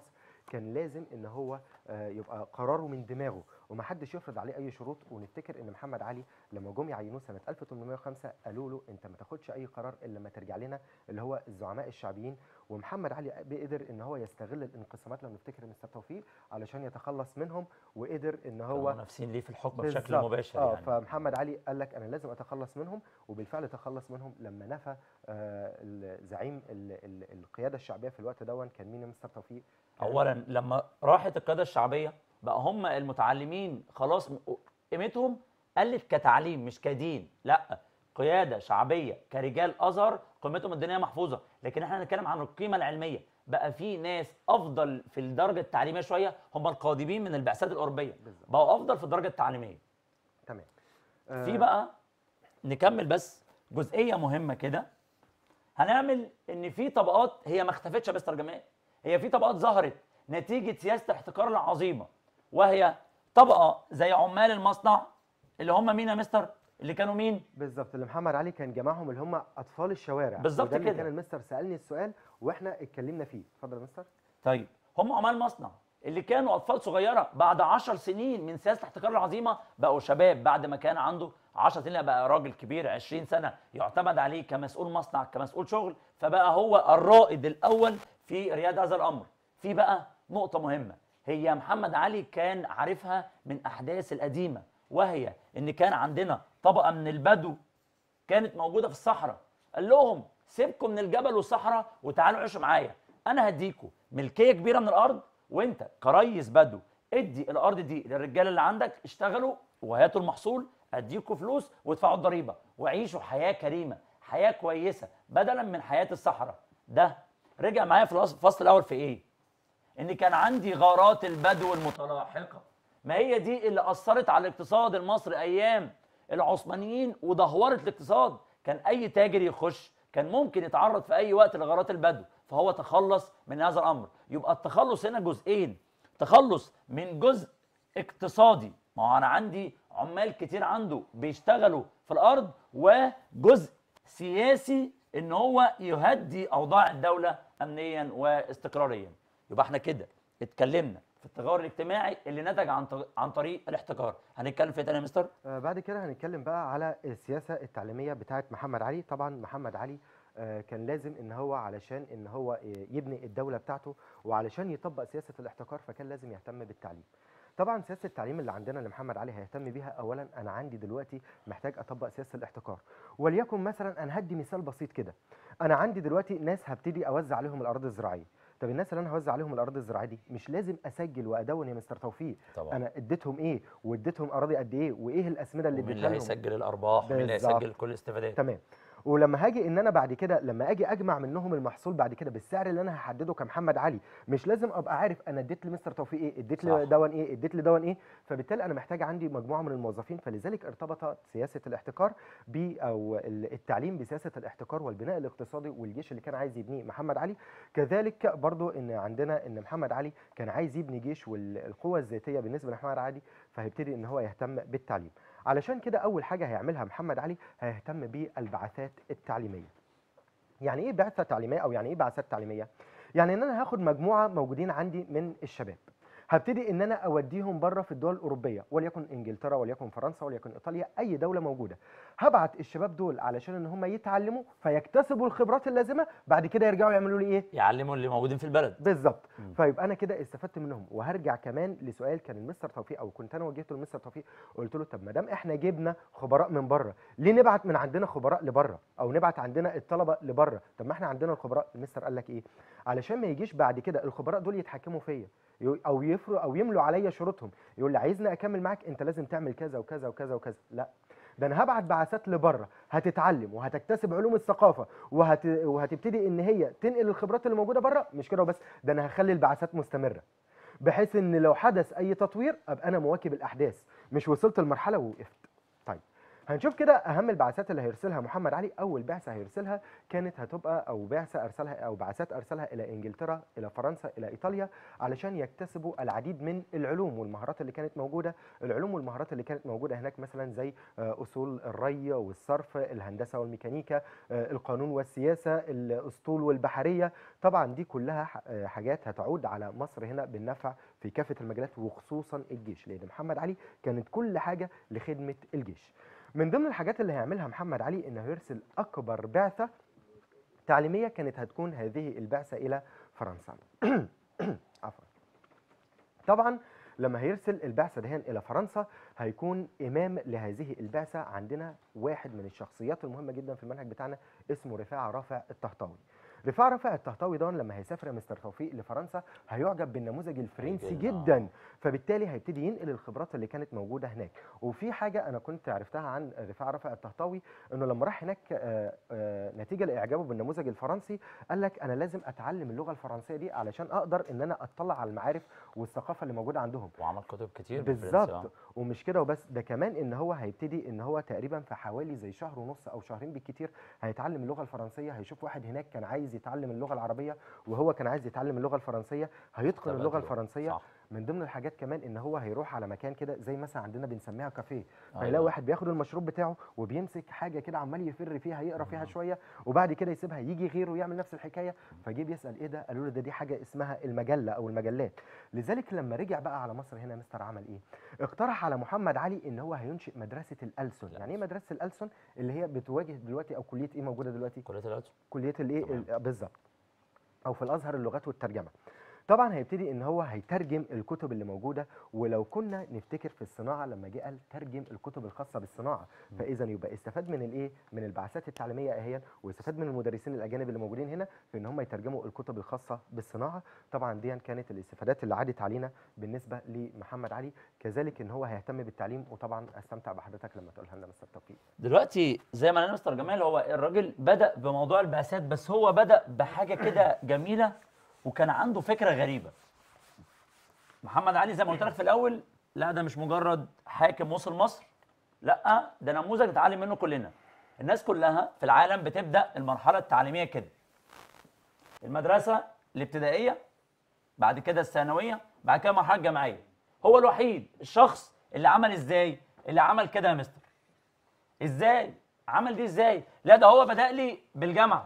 كان لازم ان هو آه، يبقى قراره من دماغه ومحدش يفرض عليه اي شروط ونفتكر ان محمد علي لما جم يعينوه سنه 1805 قالوا له انت ما تاخدش اي قرار الا لما ترجع لنا اللي هو الزعماء الشعبيين ومحمد علي قدر ان هو يستغل الانقسامات لو نفتكر مستر توفيق علشان يتخلص منهم وقدر ان هو هو منافسين ليه في الحكم بشكل بالظبط. مباشر اه يعني فمحمد علي قال لك انا لازم اتخلص منهم وبالفعل تخلص منهم لما نفى آه الزعيم ال- ال- القياده الشعبيه في الوقت دون كان مين يا مستر توفيق؟ كان اولا لما راحت القياده الشعبيه بقى هم المتعلمين خلاص م- قيمتهم قلت كتعليم مش كدين لا قياده شعبيه كرجال ازهر قيمتهم الدينيه محفوظه لكن احنا هنتكلم عن القيمه العلميه بقى في ناس افضل في الدرجه التعليميه شويه هم القادمين من البعثات الاوروبيه بالظبط. بقوا افضل في الدرجه التعليميه تمام في بقى نكمل بس جزئيه مهمه كده هنعمل ان في طبقات هي ما اختفتش يا مستر جمال هي في طبقات ظهرت نتيجه سياسه الاحتكار العظيمه وهي طبقه زي عمال المصنع اللي هم مين يا مستر اللي كانوا مين بالظبط اللي محمد علي كان جمعهم اللي هم اطفال الشوارع بالظبط وده اللي كده. كان المستر سالني السؤال واحنا اتكلمنا فيه اتفضل يا مستر طيب هم عمال مصنع اللي كانوا اطفال صغيره بعد 10 سنين من سياسه الاحتكار العظيمه بقوا شباب بعد ما كان عنده 10 سنين بقى راجل كبير 20 سنه يعتمد عليه كمسؤول مصنع كمسؤول شغل فبقى هو الرائد الاول في رياده هذا الامر في بقى نقطه مهمه هي محمد علي كان عارفها من احداث القديمه وهي ان كان عندنا طبقه من البدو كانت موجوده في الصحراء قال لهم سيبكم من الجبل والصحراء وتعالوا عيشوا معايا انا هديكوا ملكيه كبيره من الارض وانت كريس بدو ادي الارض دي للرجاله اللي عندك اشتغلوا وهاتوا المحصول اديكوا فلوس وادفعوا الضريبه وعيشوا حياه كريمه حياه كويسه بدلا من حياه الصحراء ده رجع معايا في الفصل الفصل الاول في ايه ان كان عندي غارات البدو المتلاحقه ما هي دي اللي اثرت على الاقتصاد المصري ايام العثمانيين ودهورت الاقتصاد كان اي تاجر يخش كان ممكن يتعرض في اي وقت لغارات البدو فهو تخلص من هذا الامر يبقى التخلص هنا جزئين تخلص من جزء اقتصادي ما هو انا عندي عمال كتير عنده بيشتغلوا في الارض وجزء سياسي ان هو يهدي اوضاع الدوله امنيا واستقراريا يبقى احنا كده اتكلمنا في التغير الاجتماعي اللي نتج عن ط- عن طريق الاحتكار هنتكلم في إيه تاني يا مستر آه، بعد كده هنتكلم بقى على السياسه التعليميه بتاعه محمد علي طبعا محمد علي آه، كان لازم ان هو علشان ان هو آه، يبني الدوله بتاعته وعلشان يطبق سياسه الاحتكار فكان لازم يهتم بالتعليم طبعا سياسه التعليم اللي عندنا اللي محمد علي هيهتم بيها اولا انا عندي دلوقتي محتاج اطبق سياسه الاحتكار وليكن مثلا انا هدي مثال بسيط كده انا عندي دلوقتي ناس هبتدي اوزع عليهم الارض الزراعيه طب الناس اللي انا هوزع عليهم الارض الزراعيه دي مش لازم اسجل وادون يا مستر توفيق طبعا انا اديتهم ايه واديتهم اراضي قد ايه وايه الاسمده اللي ومين اديتها اللي لهم هيسجل الارباح ومين اللي بالظبط. هيسجل كل الاستفادات تمام ولما هاجي ان انا بعد كده لما اجي اجمع منهم المحصول بعد كده بالسعر اللي انا هحدده كمحمد علي مش لازم ابقى عارف انا اديت لمستر توفيق ايه اديت صح. لدون ايه اديت لدون ايه فبالتالي انا محتاج عندي مجموعه من الموظفين فلذلك ارتبطت سياسه الاحتكار ب او ال- التعليم بسياسه الاحتكار والبناء الاقتصادي والجيش اللي كان عايز يبنيه محمد علي كذلك برضو ان عندنا ان محمد علي كان عايز يبني جيش والقوه الذاتيه بالنسبه لمحمد علي فهيبتدي ان هو يهتم بالتعليم علشان كده اول حاجه هيعملها محمد علي هيهتم بالبعثات التعليميه يعني ايه بعثه تعليميه او يعني ايه بعثات تعليميه يعني ان انا هاخد مجموعه موجودين عندي من الشباب هبتدي ان انا اوديهم بره في الدول الاوروبيه وليكن انجلترا وليكن فرنسا وليكن ايطاليا اي دوله موجوده هبعت الشباب دول علشان ان هم يتعلموا فيكتسبوا الخبرات اللازمه بعد كده يرجعوا يعملوا لي ايه يعلموا اللي موجودين في البلد بالظبط مم. فيبقى انا كده استفدت منهم وهرجع كمان لسؤال كان المستر توفيق او كنت انا وجهته لمستر توفيق قلت له طب ما دام احنا جبنا خبراء من بره ليه نبعت من عندنا خبراء لبره او نبعت عندنا الطلبه لبره طب ما احنا عندنا الخبراء المستر قال لك ايه علشان ما يجيش بعد كده الخبراء دول يتحكموا فيا يو- او يفروا او يملوا عليا شروطهم يقول لي عايزني اكمل معاك انت لازم تعمل كذا وكذا وكذا وكذا لا ده انا هبعت بعثات لبره هتتعلم وهتكتسب علوم الثقافه وهت... وهتبتدي ان هي تنقل الخبرات اللي موجوده بره مش كده وبس ده انا هخلي البعثات مستمره بحيث ان لو حدث اي تطوير ابقى انا مواكب الاحداث مش وصلت لمرحله ووقفت طيب هنشوف كده اهم البعثات اللي هيرسلها محمد علي اول بعثه هيرسلها كانت هتبقى او بعثه ارسلها او بعثات ارسلها الى انجلترا الى فرنسا الى ايطاليا علشان يكتسبوا العديد من العلوم والمهارات اللي كانت موجوده العلوم والمهارات اللي كانت موجوده هناك مثلا زي آه، اصول الري والصرف الهندسه والميكانيكا آه، القانون والسياسه الاسطول والبحريه طبعا دي كلها ح- آه، حاجات هتعود على مصر هنا بالنفع في كافه المجالات وخصوصا الجيش لان محمد علي كانت كل حاجه لخدمه الجيش من ضمن الحاجات اللي هيعملها محمد علي انه يرسل اكبر بعثه تعليميه كانت هتكون هذه البعثه الى فرنسا عفوا طبعا لما هيرسل البعثه دهان الى فرنسا هيكون امام لهذه البعثه عندنا واحد من الشخصيات المهمه جدا في المنهج بتاعنا اسمه رفاعه رافع الطهطاوي رفاعه رافع الطهطاوي ده لما هيسافر يا مستر توفيق لفرنسا هيعجب بالنموذج الفرنسي جداً. جدا فبالتالي هيبتدي ينقل الخبرات اللي كانت موجوده هناك وفي حاجه انا كنت عرفتها عن رفاعه رافع الطهطاوي انه لما راح هناك آه، آه، نتيجه لاعجابه بالنموذج الفرنسي قال لك انا لازم اتعلم اللغه الفرنسيه دي علشان اقدر ان انا اطلع على المعارف والثقافه اللي موجوده عندهم وعمل كتب كتير بالفرنسي، آه. بالظبط ومش كده وبس ده كمان ان هو هيبتدي ان هو تقريبا في حوالي زي شهر ونص او شهرين بالكتير هيتعلم اللغه الفرنسيه هيشوف واحد هناك كان عايز يتعلم اللغه العربيه وهو كان عايز يتعلم اللغه الفرنسيه هيتقن اللغه تبادلوا. الفرنسيه صح. من ضمن الحاجات كمان ان هو هيروح على مكان كده زي مثلا عندنا بنسميها كافيه أيوة. فيلاقي واحد بياخد المشروب بتاعه وبيمسك حاجه كده عمال يفر فيها يقرا فيها شويه وبعد كده يسيبها يجي غيره يعمل نفس الحكايه فجه بيسال ايه ده قالوا له ده دي حاجه اسمها المجله او المجلات لذلك لما رجع بقى على مصر هنا مستر عمل ايه اقترح على محمد علي ان هو هينشئ مدرسه الألسن يعني ايه مدرسه الألسن اللي هي بتواجه دلوقتي او كليه ايه موجوده دلوقتي كليه الألسن كليه الايه تمام. ال- بالظبط او في الازهر اللغات والترجمه طبعا هيبتدي ان هو هيترجم الكتب اللي موجوده ولو كنا نفتكر في الصناعه لما جه قال ترجم الكتب الخاصه بالصناعه فاذا يبقى استفاد من الايه من البعثات التعليميه اهيا واستفاد من المدرسين الاجانب اللي موجودين هنا في ان هم يترجموا الكتب الخاصه بالصناعه طبعا دي كانت الاستفادات اللي عادت علينا بالنسبه لمحمد علي كذلك ان هو هيهتم بالتعليم وطبعا استمتع بحضرتك لما تقولها لنا مستر توفيق دلوقتي زي ما انا مستر جمال هو الراجل بدا بموضوع البعثات بس هو بدا بحاجه كده جميله وكان عنده فكره غريبه محمد علي زي ما قلت لك في الاول لا ده مش مجرد حاكم وصل مصر لا ده نموذج نتعلم منه كلنا الناس كلها في العالم بتبدا المرحله التعليميه كده المدرسه الابتدائيه بعد كده الثانويه بعد كده المرحله الجامعيه هو الوحيد الشخص اللي عمل ازاي اللي عمل كده يا مستر ازاي عمل دي ازاي لا ده هو بدا لي بالجامعه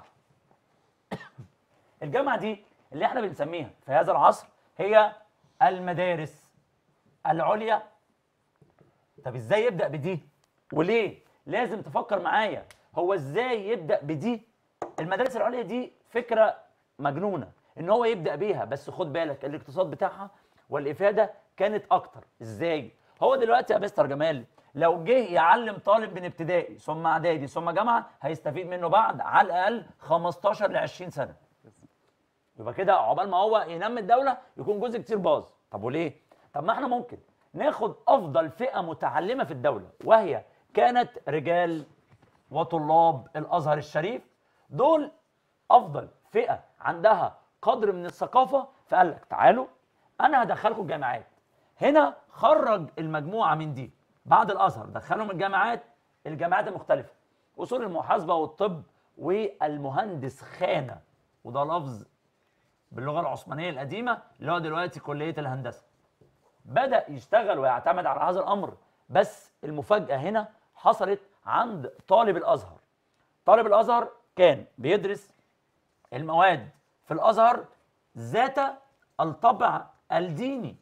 الجامعه دي اللي احنا بنسميها في هذا العصر هي المدارس العليا طب ازاي يبدا بدي وليه لازم تفكر معايا هو ازاي يبدا بدي المدارس العليا دي فكره مجنونه ان هو يبدا بيها بس خد بالك الاقتصاد بتاعها والافاده كانت اكتر ازاي هو دلوقتي يا مستر جمال لو جه يعلم طالب من ابتدائي ثم اعدادي ثم جامعه هيستفيد منه بعد على الاقل 15 ل 20 سنه يبقى كده عقبال ما هو ينمي الدوله يكون جزء كتير باظ طب وليه طب ما احنا ممكن ناخد افضل فئه متعلمه في الدوله وهي كانت رجال وطلاب الازهر الشريف دول افضل فئه عندها قدر من الثقافه فقال لك تعالوا انا هدخلكم الجامعات هنا خرج المجموعه من دي بعد الازهر دخلهم الجامعات الجامعات المختلفه اصول المحاسبه والطب والمهندس خانه وده لفظ باللغه العثمانيه القديمه اللي هو دلوقتي كليه الهندسه بدا يشتغل ويعتمد على هذا الامر بس المفاجاه هنا حصلت عند طالب الازهر طالب الازهر كان بيدرس المواد في الازهر ذات الطبع الديني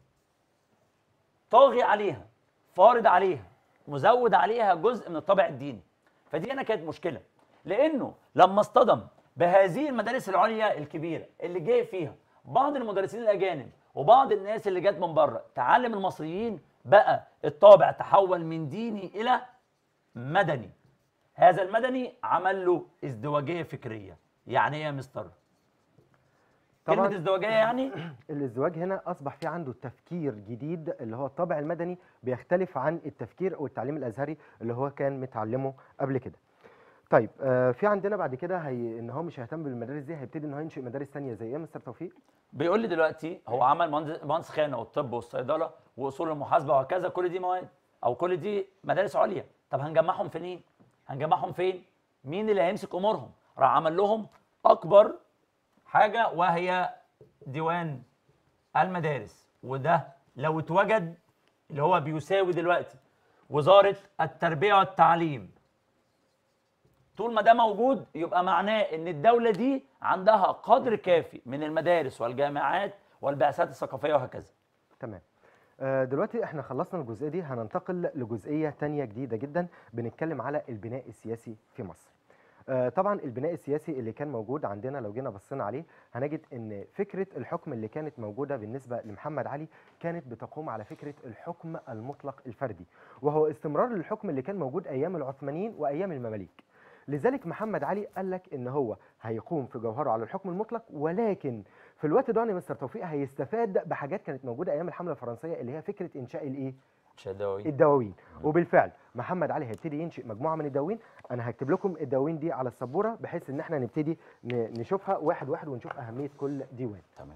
طاغي عليها فارض عليها مزود عليها جزء من الطابع الديني فدي هنا كانت مشكله لانه لما اصطدم بهذه المدارس العليا الكبيره اللي جاي فيها بعض المدرسين الاجانب وبعض الناس اللي جت من بره تعلم المصريين بقى الطابع تحول من ديني الى مدني هذا المدني عمل له ازدواجيه فكريه يعني ايه يا مستر كلمه طبعاً. ازدواجيه يعني الازدواج هنا اصبح في عنده تفكير جديد اللي هو الطابع المدني بيختلف عن التفكير او التعليم الازهري اللي هو كان متعلمه قبل كده طيب آه في عندنا بعد كده هي ان هو مش هيهتم بالمدارس دي هيبتدي ان هو ينشئ مدارس ثانيه زي ايه يا مستر توفيق بيقول لي دلوقتي هو عمل مهندس مهندس خانه والطب والصيدله واصول المحاسبه وهكذا كل دي مواد او كل دي مدارس عليا طب هنجمعهم فين هنجمعهم فين مين اللي هيمسك امورهم راح عمل لهم اكبر حاجه وهي ديوان المدارس وده لو اتوجد اللي هو بيساوي دلوقتي وزاره التربيه والتعليم طول ما ده موجود يبقى معناه ان الدوله دي عندها قدر كافي من المدارس والجامعات والبعثات الثقافيه وهكذا تمام آه، دلوقتي احنا خلصنا الجزئيه دي هننتقل لجزئيه تانية جديده جدا بنتكلم على البناء السياسي في مصر آه، طبعا البناء السياسي اللي كان موجود عندنا لو جينا بصينا عليه هنجد ان فكره الحكم اللي كانت موجوده بالنسبه لمحمد علي كانت بتقوم على فكره الحكم المطلق الفردي وهو استمرار للحكم اللي كان موجود ايام العثمانيين وايام المماليك لذلك محمد علي قال لك ان هو هيقوم في جوهره على الحكم المطلق ولكن في الوقت ده مستر توفيق هيستفاد بحاجات كانت موجوده ايام الحمله الفرنسيه اللي هي فكره انشاء الايه شدوي الدواوين وبالفعل محمد علي هيبتدي ينشئ مجموعه من الدواوين انا هكتب لكم الدواوين دي على السبوره بحيث ان احنا نبتدي ن- نشوفها واحد واحد ونشوف اهميه كل ديوان تمام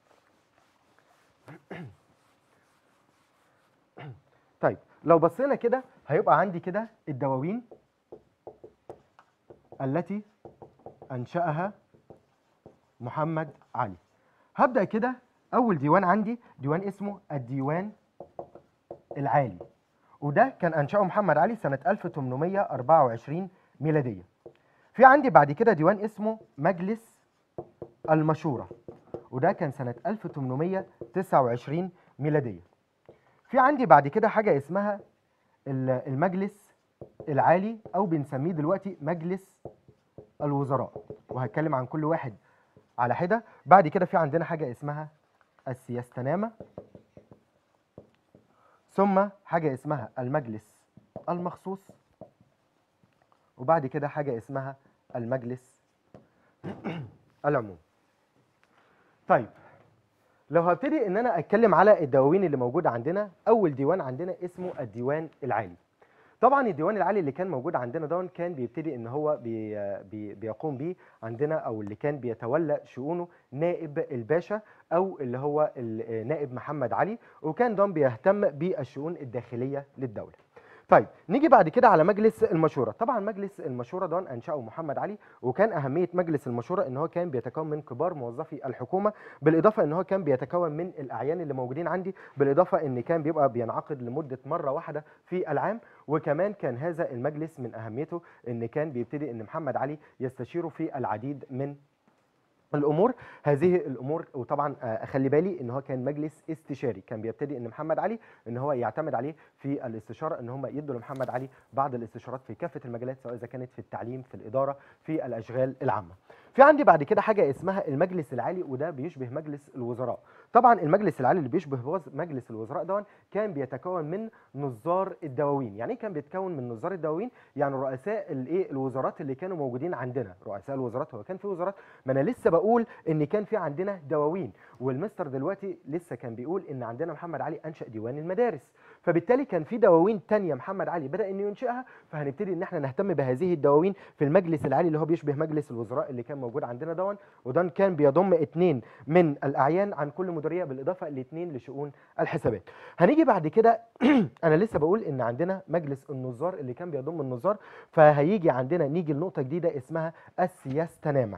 طيب لو بصينا كده هيبقى عندي كده الدواوين التي انشاها محمد علي هبدا كده اول ديوان عندي ديوان اسمه الديوان العالي وده كان انشاه محمد علي سنه 1824 ميلاديه في عندي بعد كده ديوان اسمه مجلس المشوره وده كان سنه 1829 ميلاديه في عندي بعد كده حاجه اسمها ال- المجلس العالي او بنسميه دلوقتي مجلس الوزراء وهتكلم عن كل واحد على حده بعد كده في عندنا حاجه اسمها السياستنامه ثم حاجه اسمها المجلس المخصوص وبعد كده حاجه اسمها المجلس العموم طيب لو هبتدي ان انا اتكلم على الدواوين اللي موجوده عندنا اول ديوان عندنا اسمه الديوان العالي طبعا الديوان العالي اللي كان موجود عندنا دون كان بيبتدي ان هو بي بي بيقوم بيه عندنا او اللي كان بيتولى شؤونه نائب الباشا او اللي هو ال- نائب محمد علي وكان دون بيهتم بالشؤون الداخليه للدوله طيب نيجي بعد كده على مجلس المشوره طبعا مجلس المشوره ده انشاه محمد علي وكان اهميه مجلس المشوره ان هو كان بيتكون من كبار موظفي الحكومه بالاضافه ان هو كان بيتكون من الاعيان اللي موجودين عندي بالاضافه ان كان بيبقى بينعقد لمده مره واحده في العام وكمان كان هذا المجلس من اهميته ان كان بيبتدي ان محمد علي يستشيره في العديد من الامور هذه الامور وطبعا آه، اخلي بالي ان هو كان مجلس استشاري كان بيبتدي ان محمد علي ان هو يعتمد عليه في الاستشاره ان هم يدوا لمحمد علي بعض الاستشارات في كافه المجالات سواء اذا كانت في التعليم في الاداره في الاشغال العامه في عندي بعد كده حاجه اسمها المجلس العالي وده بيشبه مجلس الوزراء طبعا المجلس العالي اللي بيشبه وز- مجلس الوزراء ده كان بيتكون من نظار الدواوين يعني ايه كان بيتكون من نظار الدواوين يعني رؤساء الايه الوزارات اللي كانوا موجودين عندنا رؤساء الوزارات هو كان في وزارات ما انا لسه بقول ان كان في عندنا دواوين والمستر دلوقتي لسه كان بيقول ان عندنا محمد علي انشا ديوان المدارس فبالتالي كان في دواوين تانية محمد علي بدا انه ينشئها فهنبتدي ان احنا نهتم بهذه الدواوين في المجلس العالي اللي هو بيشبه مجلس الوزراء اللي كان موجود عندنا دون ودون كان بيضم اثنين من الاعيان عن كل مديريه بالاضافه لاثنين لشؤون الحسابات هنيجي بعد كده انا لسه بقول ان عندنا مجلس النظار اللي كان بيضم النظار فهيجي عندنا نيجي لنقطه جديده اسمها السياستنامه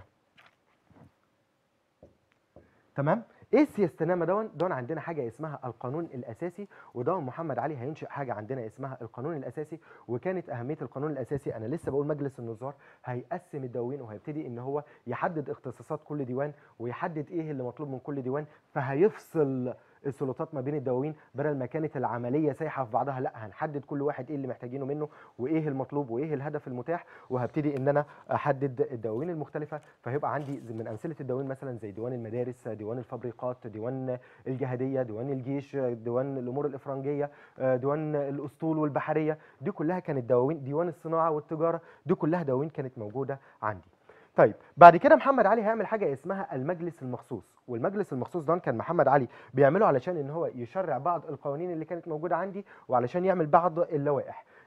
تمام ايه السياستنامه دون دون عندنا حاجه اسمها القانون الاساسي ودون محمد علي هينشئ حاجه عندنا اسمها القانون الاساسي وكانت اهميه القانون الاساسي انا لسه بقول مجلس النظار هيقسم الدواوين وهيبتدي ان هو يحدد اختصاصات كل ديوان ويحدد ايه اللي مطلوب من كل ديوان فهيفصل السلطات ما بين الدواوين بدل ما كانت العمليه سايحه في بعضها لا هنحدد كل واحد ايه اللي محتاجينه منه وايه المطلوب وايه الهدف المتاح وهبتدي ان انا احدد الدواوين المختلفه فهيبقى عندي زي- من امثله الدواوين مثلا زي ديوان المدارس ديوان الفابريقات ديوان الجهاديه ديوان الجيش ديوان الامور الافرنجيه آه، ديوان الاسطول والبحريه دي كلها كانت دواوين ديوان الصناعه والتجاره دي كلها دواوين كانت موجوده عندي طيب بعد كده محمد علي هيعمل حاجه اسمها المجلس المخصوص والمجلس المخصوص ده كان محمد علي بيعمله علشان ان هو يشرع بعض القوانين اللي كانت موجوده عندي وعلشان يعمل بعض اللوائح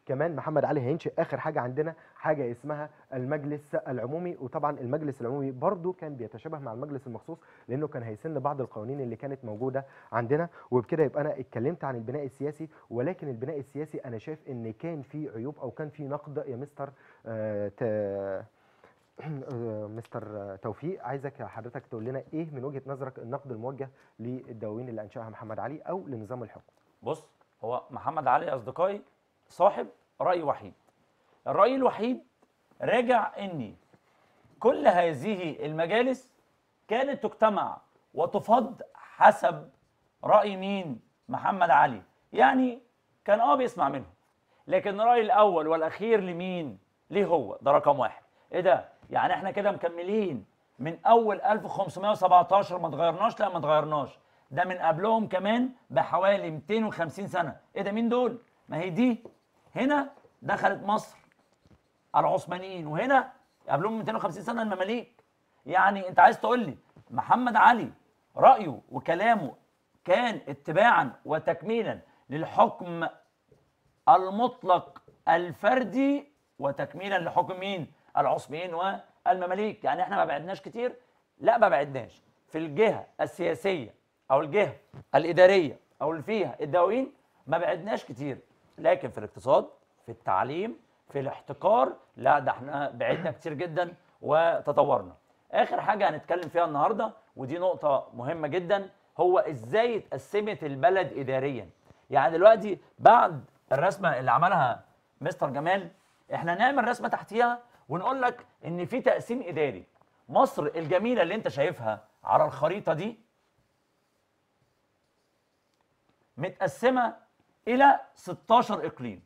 كمان محمد علي هينشئ اخر حاجه عندنا حاجه اسمها المجلس العمومي وطبعا المجلس العمومي برضو كان بيتشابه مع المجلس المخصوص لانه كان هيسن بعض القوانين اللي كانت موجوده عندنا وبكده يبقى انا اتكلمت عن البناء السياسي ولكن البناء السياسي انا شايف ان كان فيه عيوب او كان فيه نقد يا مستر آه، ت- آه، مستر توفيق عايزك حضرتك تقول لنا ايه من وجهه نظرك النقد الموجه للدواوين اللي انشاها محمد علي او لنظام الحكم بص هو محمد علي يا اصدقائي صاحب راي وحيد الراي الوحيد راجع اني كل هذه المجالس كانت تجتمع وتفض حسب راي مين محمد علي يعني كان اه بيسمع منهم لكن الراي الاول والاخير لمين ليه هو ده رقم واحد ايه ده يعني احنا كده مكملين من اول 1517 ما اتغيرناش لا ما اتغيرناش ده من قبلهم كمان بحوالي 250 سنه ايه ده مين دول ما هي دي هنا دخلت مصر العثمانيين وهنا قبلهم 250 سنه المماليك يعني انت عايز تقول لي محمد علي رايه وكلامه كان اتباعا وتكميلا للحكم المطلق الفردي وتكميلا لحكم مين العثمانيين والمماليك يعني احنا ما بعدناش كتير لا ما بعدناش في الجهه السياسيه او الجهه الاداريه او اللي فيها الدواوين ما بعدناش كتير لكن في الاقتصاد في التعليم في الاحتكار لا ده احنا بعدنا كتير جدا وتطورنا اخر حاجه هنتكلم فيها النهارده ودي نقطه مهمه جدا هو ازاي اتقسمت البلد اداريا يعني دلوقتي بعد الرسمه اللي عملها مستر جمال احنا نعمل رسمه تحتيها ونقول لك ان في تقسيم اداري مصر الجميله اللي انت شايفها على الخريطه دي متقسمه الى 16 اقليم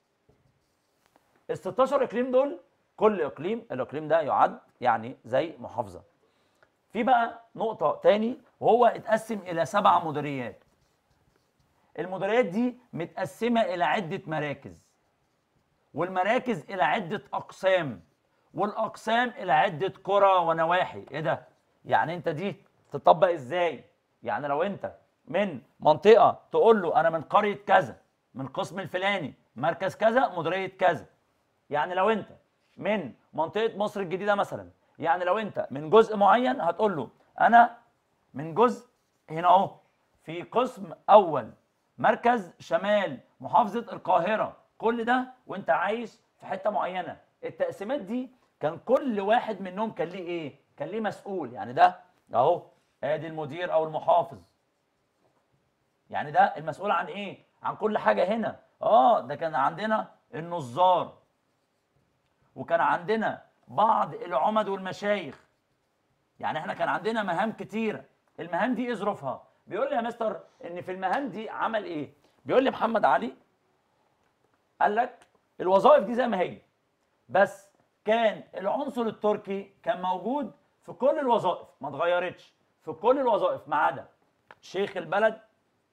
ال 16 اقليم دول كل اقليم الاقليم ده يعد يعني زي محافظه في بقى نقطه تاني وهو اتقسم الى سبع مديريات المديريات دي متقسمه الى عده مراكز والمراكز الى عده اقسام والاقسام الى عده قرى ونواحي ايه ده يعني انت دي تطبق ازاي يعني لو انت من منطقه تقول له انا من قريه كذا من قسم الفلاني مركز كذا مديريه كذا يعني لو انت من منطقه مصر الجديده مثلا يعني لو انت من جزء معين هتقول له انا من جزء هنا اهو في قسم اول مركز شمال محافظه القاهره كل ده وانت عايش في حته معينه التقسيمات دي كان كل واحد منهم كان ليه ايه كان ليه مسؤول يعني ده اهو ادي المدير او المحافظ يعني ده المسؤول عن ايه عن كل حاجه هنا اه ده كان عندنا النظار وكان عندنا بعض العمد والمشايخ يعني احنا كان عندنا مهام كتيره المهام دي ايه ظروفها بيقول لي يا مستر ان في المهام دي عمل ايه بيقول لي محمد علي قال لك الوظائف دي زي ما هي بس كان العنصر التركي كان موجود في كل الوظائف ما اتغيرتش في كل الوظائف ما عدا شيخ البلد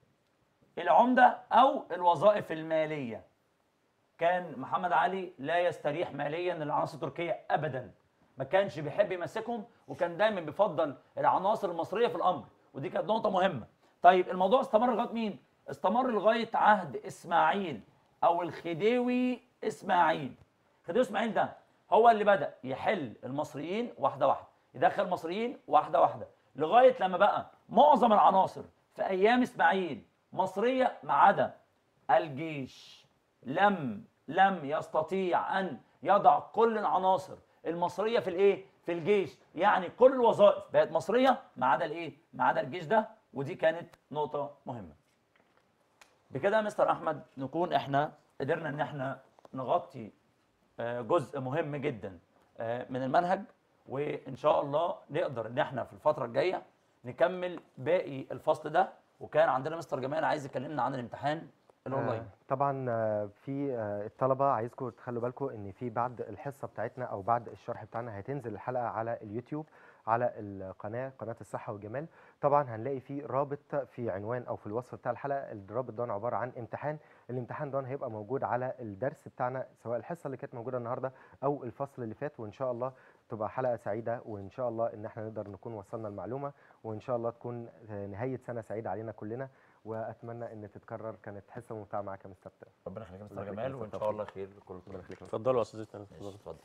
العمده او الوظائف الماليه كان محمد علي لا يستريح ماليا للعناصر التركيه ابدا ما كانش بيحب يمسكهم وكان دايما بيفضل العناصر المصريه في الامر ودي كانت نقطه مهمه طيب الموضوع استمر لغايه مين استمر لغايه عهد اسماعيل او الخديوي اسماعيل خديوي اسماعيل ده هو اللي بدا يحل المصريين واحده واحده يدخل المصريين واحده واحده لغايه لما بقى معظم العناصر في ايام اسماعيل مصريه ما عدا الجيش لم لم يستطيع ان يضع كل العناصر المصريه في الايه في الجيش يعني كل الوظائف بقت مصريه ما عدا الايه ما عدا الجيش ده ودي كانت نقطه مهمه بكده يا مستر احمد نكون احنا قدرنا ان احنا نغطي آه، جزء مهم جدا آه، من المنهج وان شاء الله نقدر ان احنا في الفتره الجايه نكمل باقي الفصل ده وكان عندنا مستر جمال عايز يكلمنا عن الامتحان الاونلاين آه، طبعا آه، في آه، الطلبه عايزكم تخلوا بالكم ان في بعد الحصه بتاعتنا او بعد الشرح بتاعنا هتنزل الحلقه على اليوتيوب على القناه قناه الصحه والجمال طبعا هنلاقي في رابط في عنوان او في الوصف بتاع الحلقه الرابط ده عباره عن امتحان الامتحان ده هيبقى موجود على الدرس بتاعنا سواء الحصه اللي كانت موجوده النهارده او الفصل اللي فات وان شاء الله تبقى حلقه سعيده وان شاء الله ان احنا نقدر نكون وصلنا المعلومه وان شاء الله تكون آه، نهايه سنه سعيده علينا كلنا واتمنى ان تتكرر كانت حصه ممتعه معاك يا مستر ربنا يخليك يا مستر الله يخليك جمال يا وان مستر شاء الله خير لكل ربنا طلاب. يخليك يا مستر. اتفضلوا يا استاذتنا ماشي اتفضلوا. اتفضل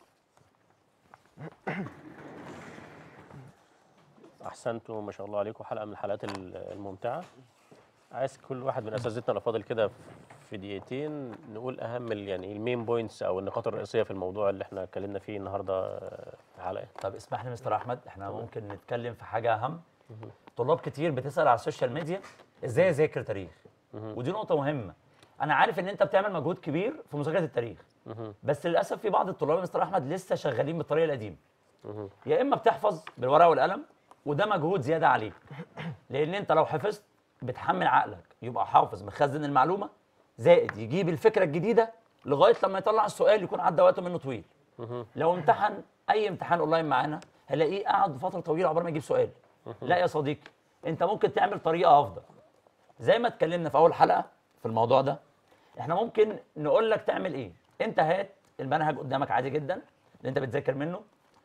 احسنتوا ما شاء الله عليكم حلقه من الحلقات ال- الممتعه عايز كل واحد من اساتذتنا الافاضل كده في دقيقتين نقول اهم ال- يعني المين بوينتس او النقاط الرئيسيه في الموضوع اللي احنا اتكلمنا فيه النهارده آه، في الحلقه طب اسمح لي مستر احمد احنا ممكن نتكلم في حاجه اهم طلاب كتير بتسال على السوشيال ميديا ازاي اذاكر تاريخ ودي نقطه مهمه انا عارف ان انت بتعمل مجهود كبير في مذاكره التاريخ بس للاسف في بعض الطلاب يا مستر احمد لسه شغالين بالطريقه القديمه يا اما بتحفظ بالورقه والقلم وده مجهود زياده عليك لان انت لو حفظت بتحمل عقلك يبقى حافظ مخزن المعلومه زائد يجيب الفكره الجديده لغايه لما يطلع السؤال يكون عدى وقته منه طويل لو امتحن اي امتحان اونلاين معانا هلاقيه قعد فتره طويله عقبال ما يجيب سؤال لا يا صديقي انت ممكن تعمل طريقه افضل زي ما اتكلمنا في اول حلقه في الموضوع ده احنا ممكن نقول لك تعمل ايه انت هات المنهج قدامك عادي جدا اللي انت بتذاكر منه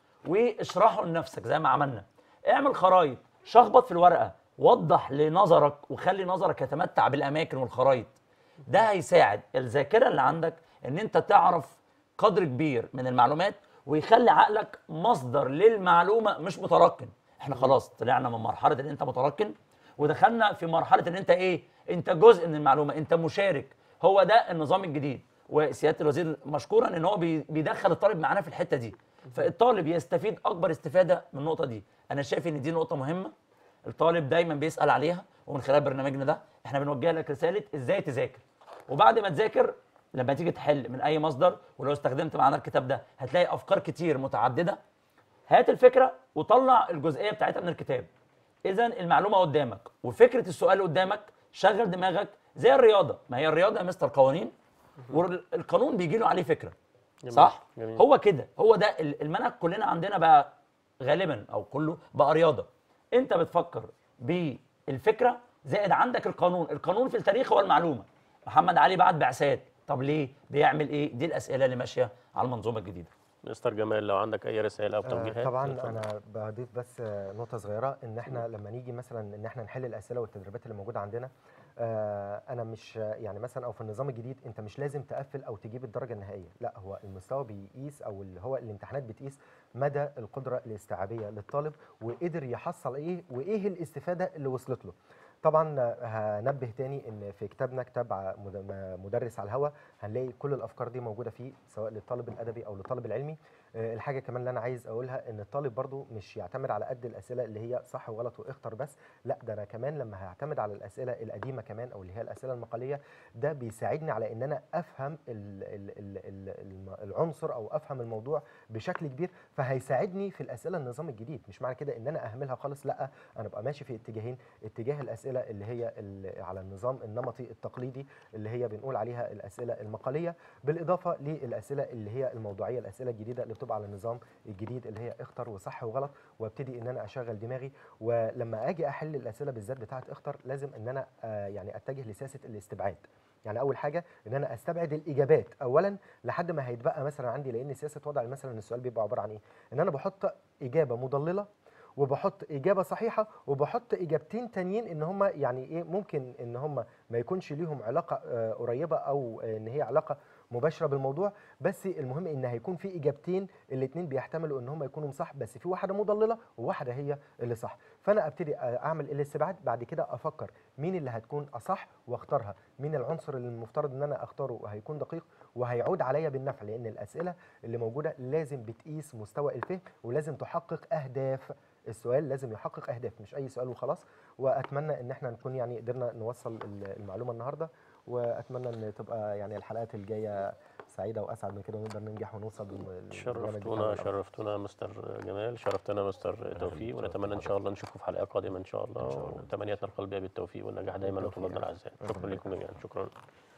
واشرحه لنفسك زي ما عملنا اعمل خرايط شخبط في الورقه وضح لنظرك وخلي نظرك يتمتع بالاماكن والخرايط ده هيساعد الذاكره اللي عندك ان انت تعرف قدر كبير من المعلومات ويخلي عقلك مصدر للمعلومه مش متركن احنا خلاص طلعنا من مرحله ان انت متركن ودخلنا في مرحله ان انت ايه انت جزء من المعلومه انت مشارك هو ده النظام الجديد وسياده الوزير مشكورا ان هو بي- بيدخل الطالب معانا في الحته دي فالطالب يستفيد اكبر استفاده من النقطه دي انا شايف ان دي نقطه مهمه الطالب دايما بيسال عليها ومن خلال برنامجنا ده احنا بنوجه لك رساله ازاي تذاكر وبعد ما تذاكر لما تيجي تحل من اي مصدر ولو استخدمت معانا الكتاب ده هتلاقي افكار كتير متعدده هات الفكره وطلع الجزئيه بتاعتها من الكتاب اذا المعلومه قدامك وفكره السؤال قدامك شغل دماغك زي الرياضه ما هي الرياضه يا مستر قوانين والقانون بيجي له عليه فكره جميل، صح جميل. هو كده هو ده ال- المنهج كلنا عندنا بقى غالبا او كله بقى رياضه انت بتفكر بالفكره زائد عندك القانون القانون في التاريخ هو المعلومه محمد علي بعت بعثات طب ليه بيعمل ايه دي الاسئله اللي ماشيه على المنظومه الجديده مستر جمال لو عندك اي رسائل او آه، توجيهات طبعا اتفضل. انا بضيف بس آه، نقطه صغيره ان احنا لما نيجي مثلا ان احنا نحل الاسئله والتدريبات اللي موجوده عندنا آه، انا مش يعني مثلا او في النظام الجديد انت مش لازم تقفل او تجيب الدرجه النهائيه لا هو المستوى بيقيس او اللي هو الامتحانات بتقيس مدى القدره الاستيعابيه للطالب وقدر يحصل ايه وايه الاستفاده اللي وصلت له طبعا آه، هنبه تاني ان في كتابنا كتاب ع- مد- مدرس على الهوا هنلاقي كل الافكار دي موجوده فيه سواء للطالب الادبي او للطالب العلمي آه، الحاجه كمان اللي انا عايز اقولها ان الطالب برضو مش يعتمد على قد الاسئله اللي هي صح وغلط واختر بس لا ده انا كمان لما هعتمد على الاسئله القديمه كمان او اللي هي الاسئله المقاليه ده بيساعدني على ان انا افهم ال ال ال ال الم- العنصر او افهم الموضوع بشكل كبير فهيساعدني في الاسئله النظام الجديد مش معنى كده ان انا اهملها خالص لا انا ابقى ماشي في اتجاهين اتجاه الاسئله اللي هي ال- على النظام النمطي التقليدي اللي هي بنقول عليها الاسئله المقاليه بالاضافه للاسئله اللي هي الموضوعيه الاسئله الجديده اللي بتبقى على النظام الجديد اللي هي اختر وصح وغلط وابتدي ان انا اشغل دماغي ولما اجي احل الاسئله بالذات بتاعه اختر لازم ان انا آه، يعني اتجه لسياسه الاستبعاد يعني اول حاجه ان انا استبعد الاجابات اولا لحد ما هيتبقى مثلا عندي لان سياسه وضع مثلا السؤال بيبقى عباره عن ايه ان انا بحط اجابه مضلله وبحط اجابه صحيحه وبحط اجابتين تانيين ان هم يعني ايه ممكن ان هم ما يكونش ليهم علاقه آه، قريبه او آه، ان هي علاقه مباشره بالموضوع بس المهم ان هيكون في اجابتين الاثنين بيحتملوا ان هم يكونوا صح بس في واحده مضلله وواحده هي اللي صح فانا ابتدي اعمل الاستبعاد بعد كده افكر مين اللي هتكون اصح واختارها مين العنصر اللي المفترض ان انا اختاره وهيكون دقيق وهيعود عليا بالنفع لان الاسئله اللي موجوده لازم بتقيس مستوى الفهم ولازم تحقق اهداف السؤال لازم يحقق اهداف مش اي سؤال وخلاص واتمنى ان احنا نكون يعني قدرنا نوصل ال- المعلومه النهارده واتمنى ان تبقى يعني الحلقات الجايه سعيده واسعد من كده ونقدر ننجح ونوصل للبرنامج شرفتونا بتاعنا. شرفتونا مستر جمال شرفتنا مستر توفيق ونتمنى ان شاء الله نشوفكم في حلقه قادمه ان شاء الله وتمنياتنا القلبيه بالتوفيق والنجاح دايما لطلابنا الاعزاء شكرا لكم جميعا شكرا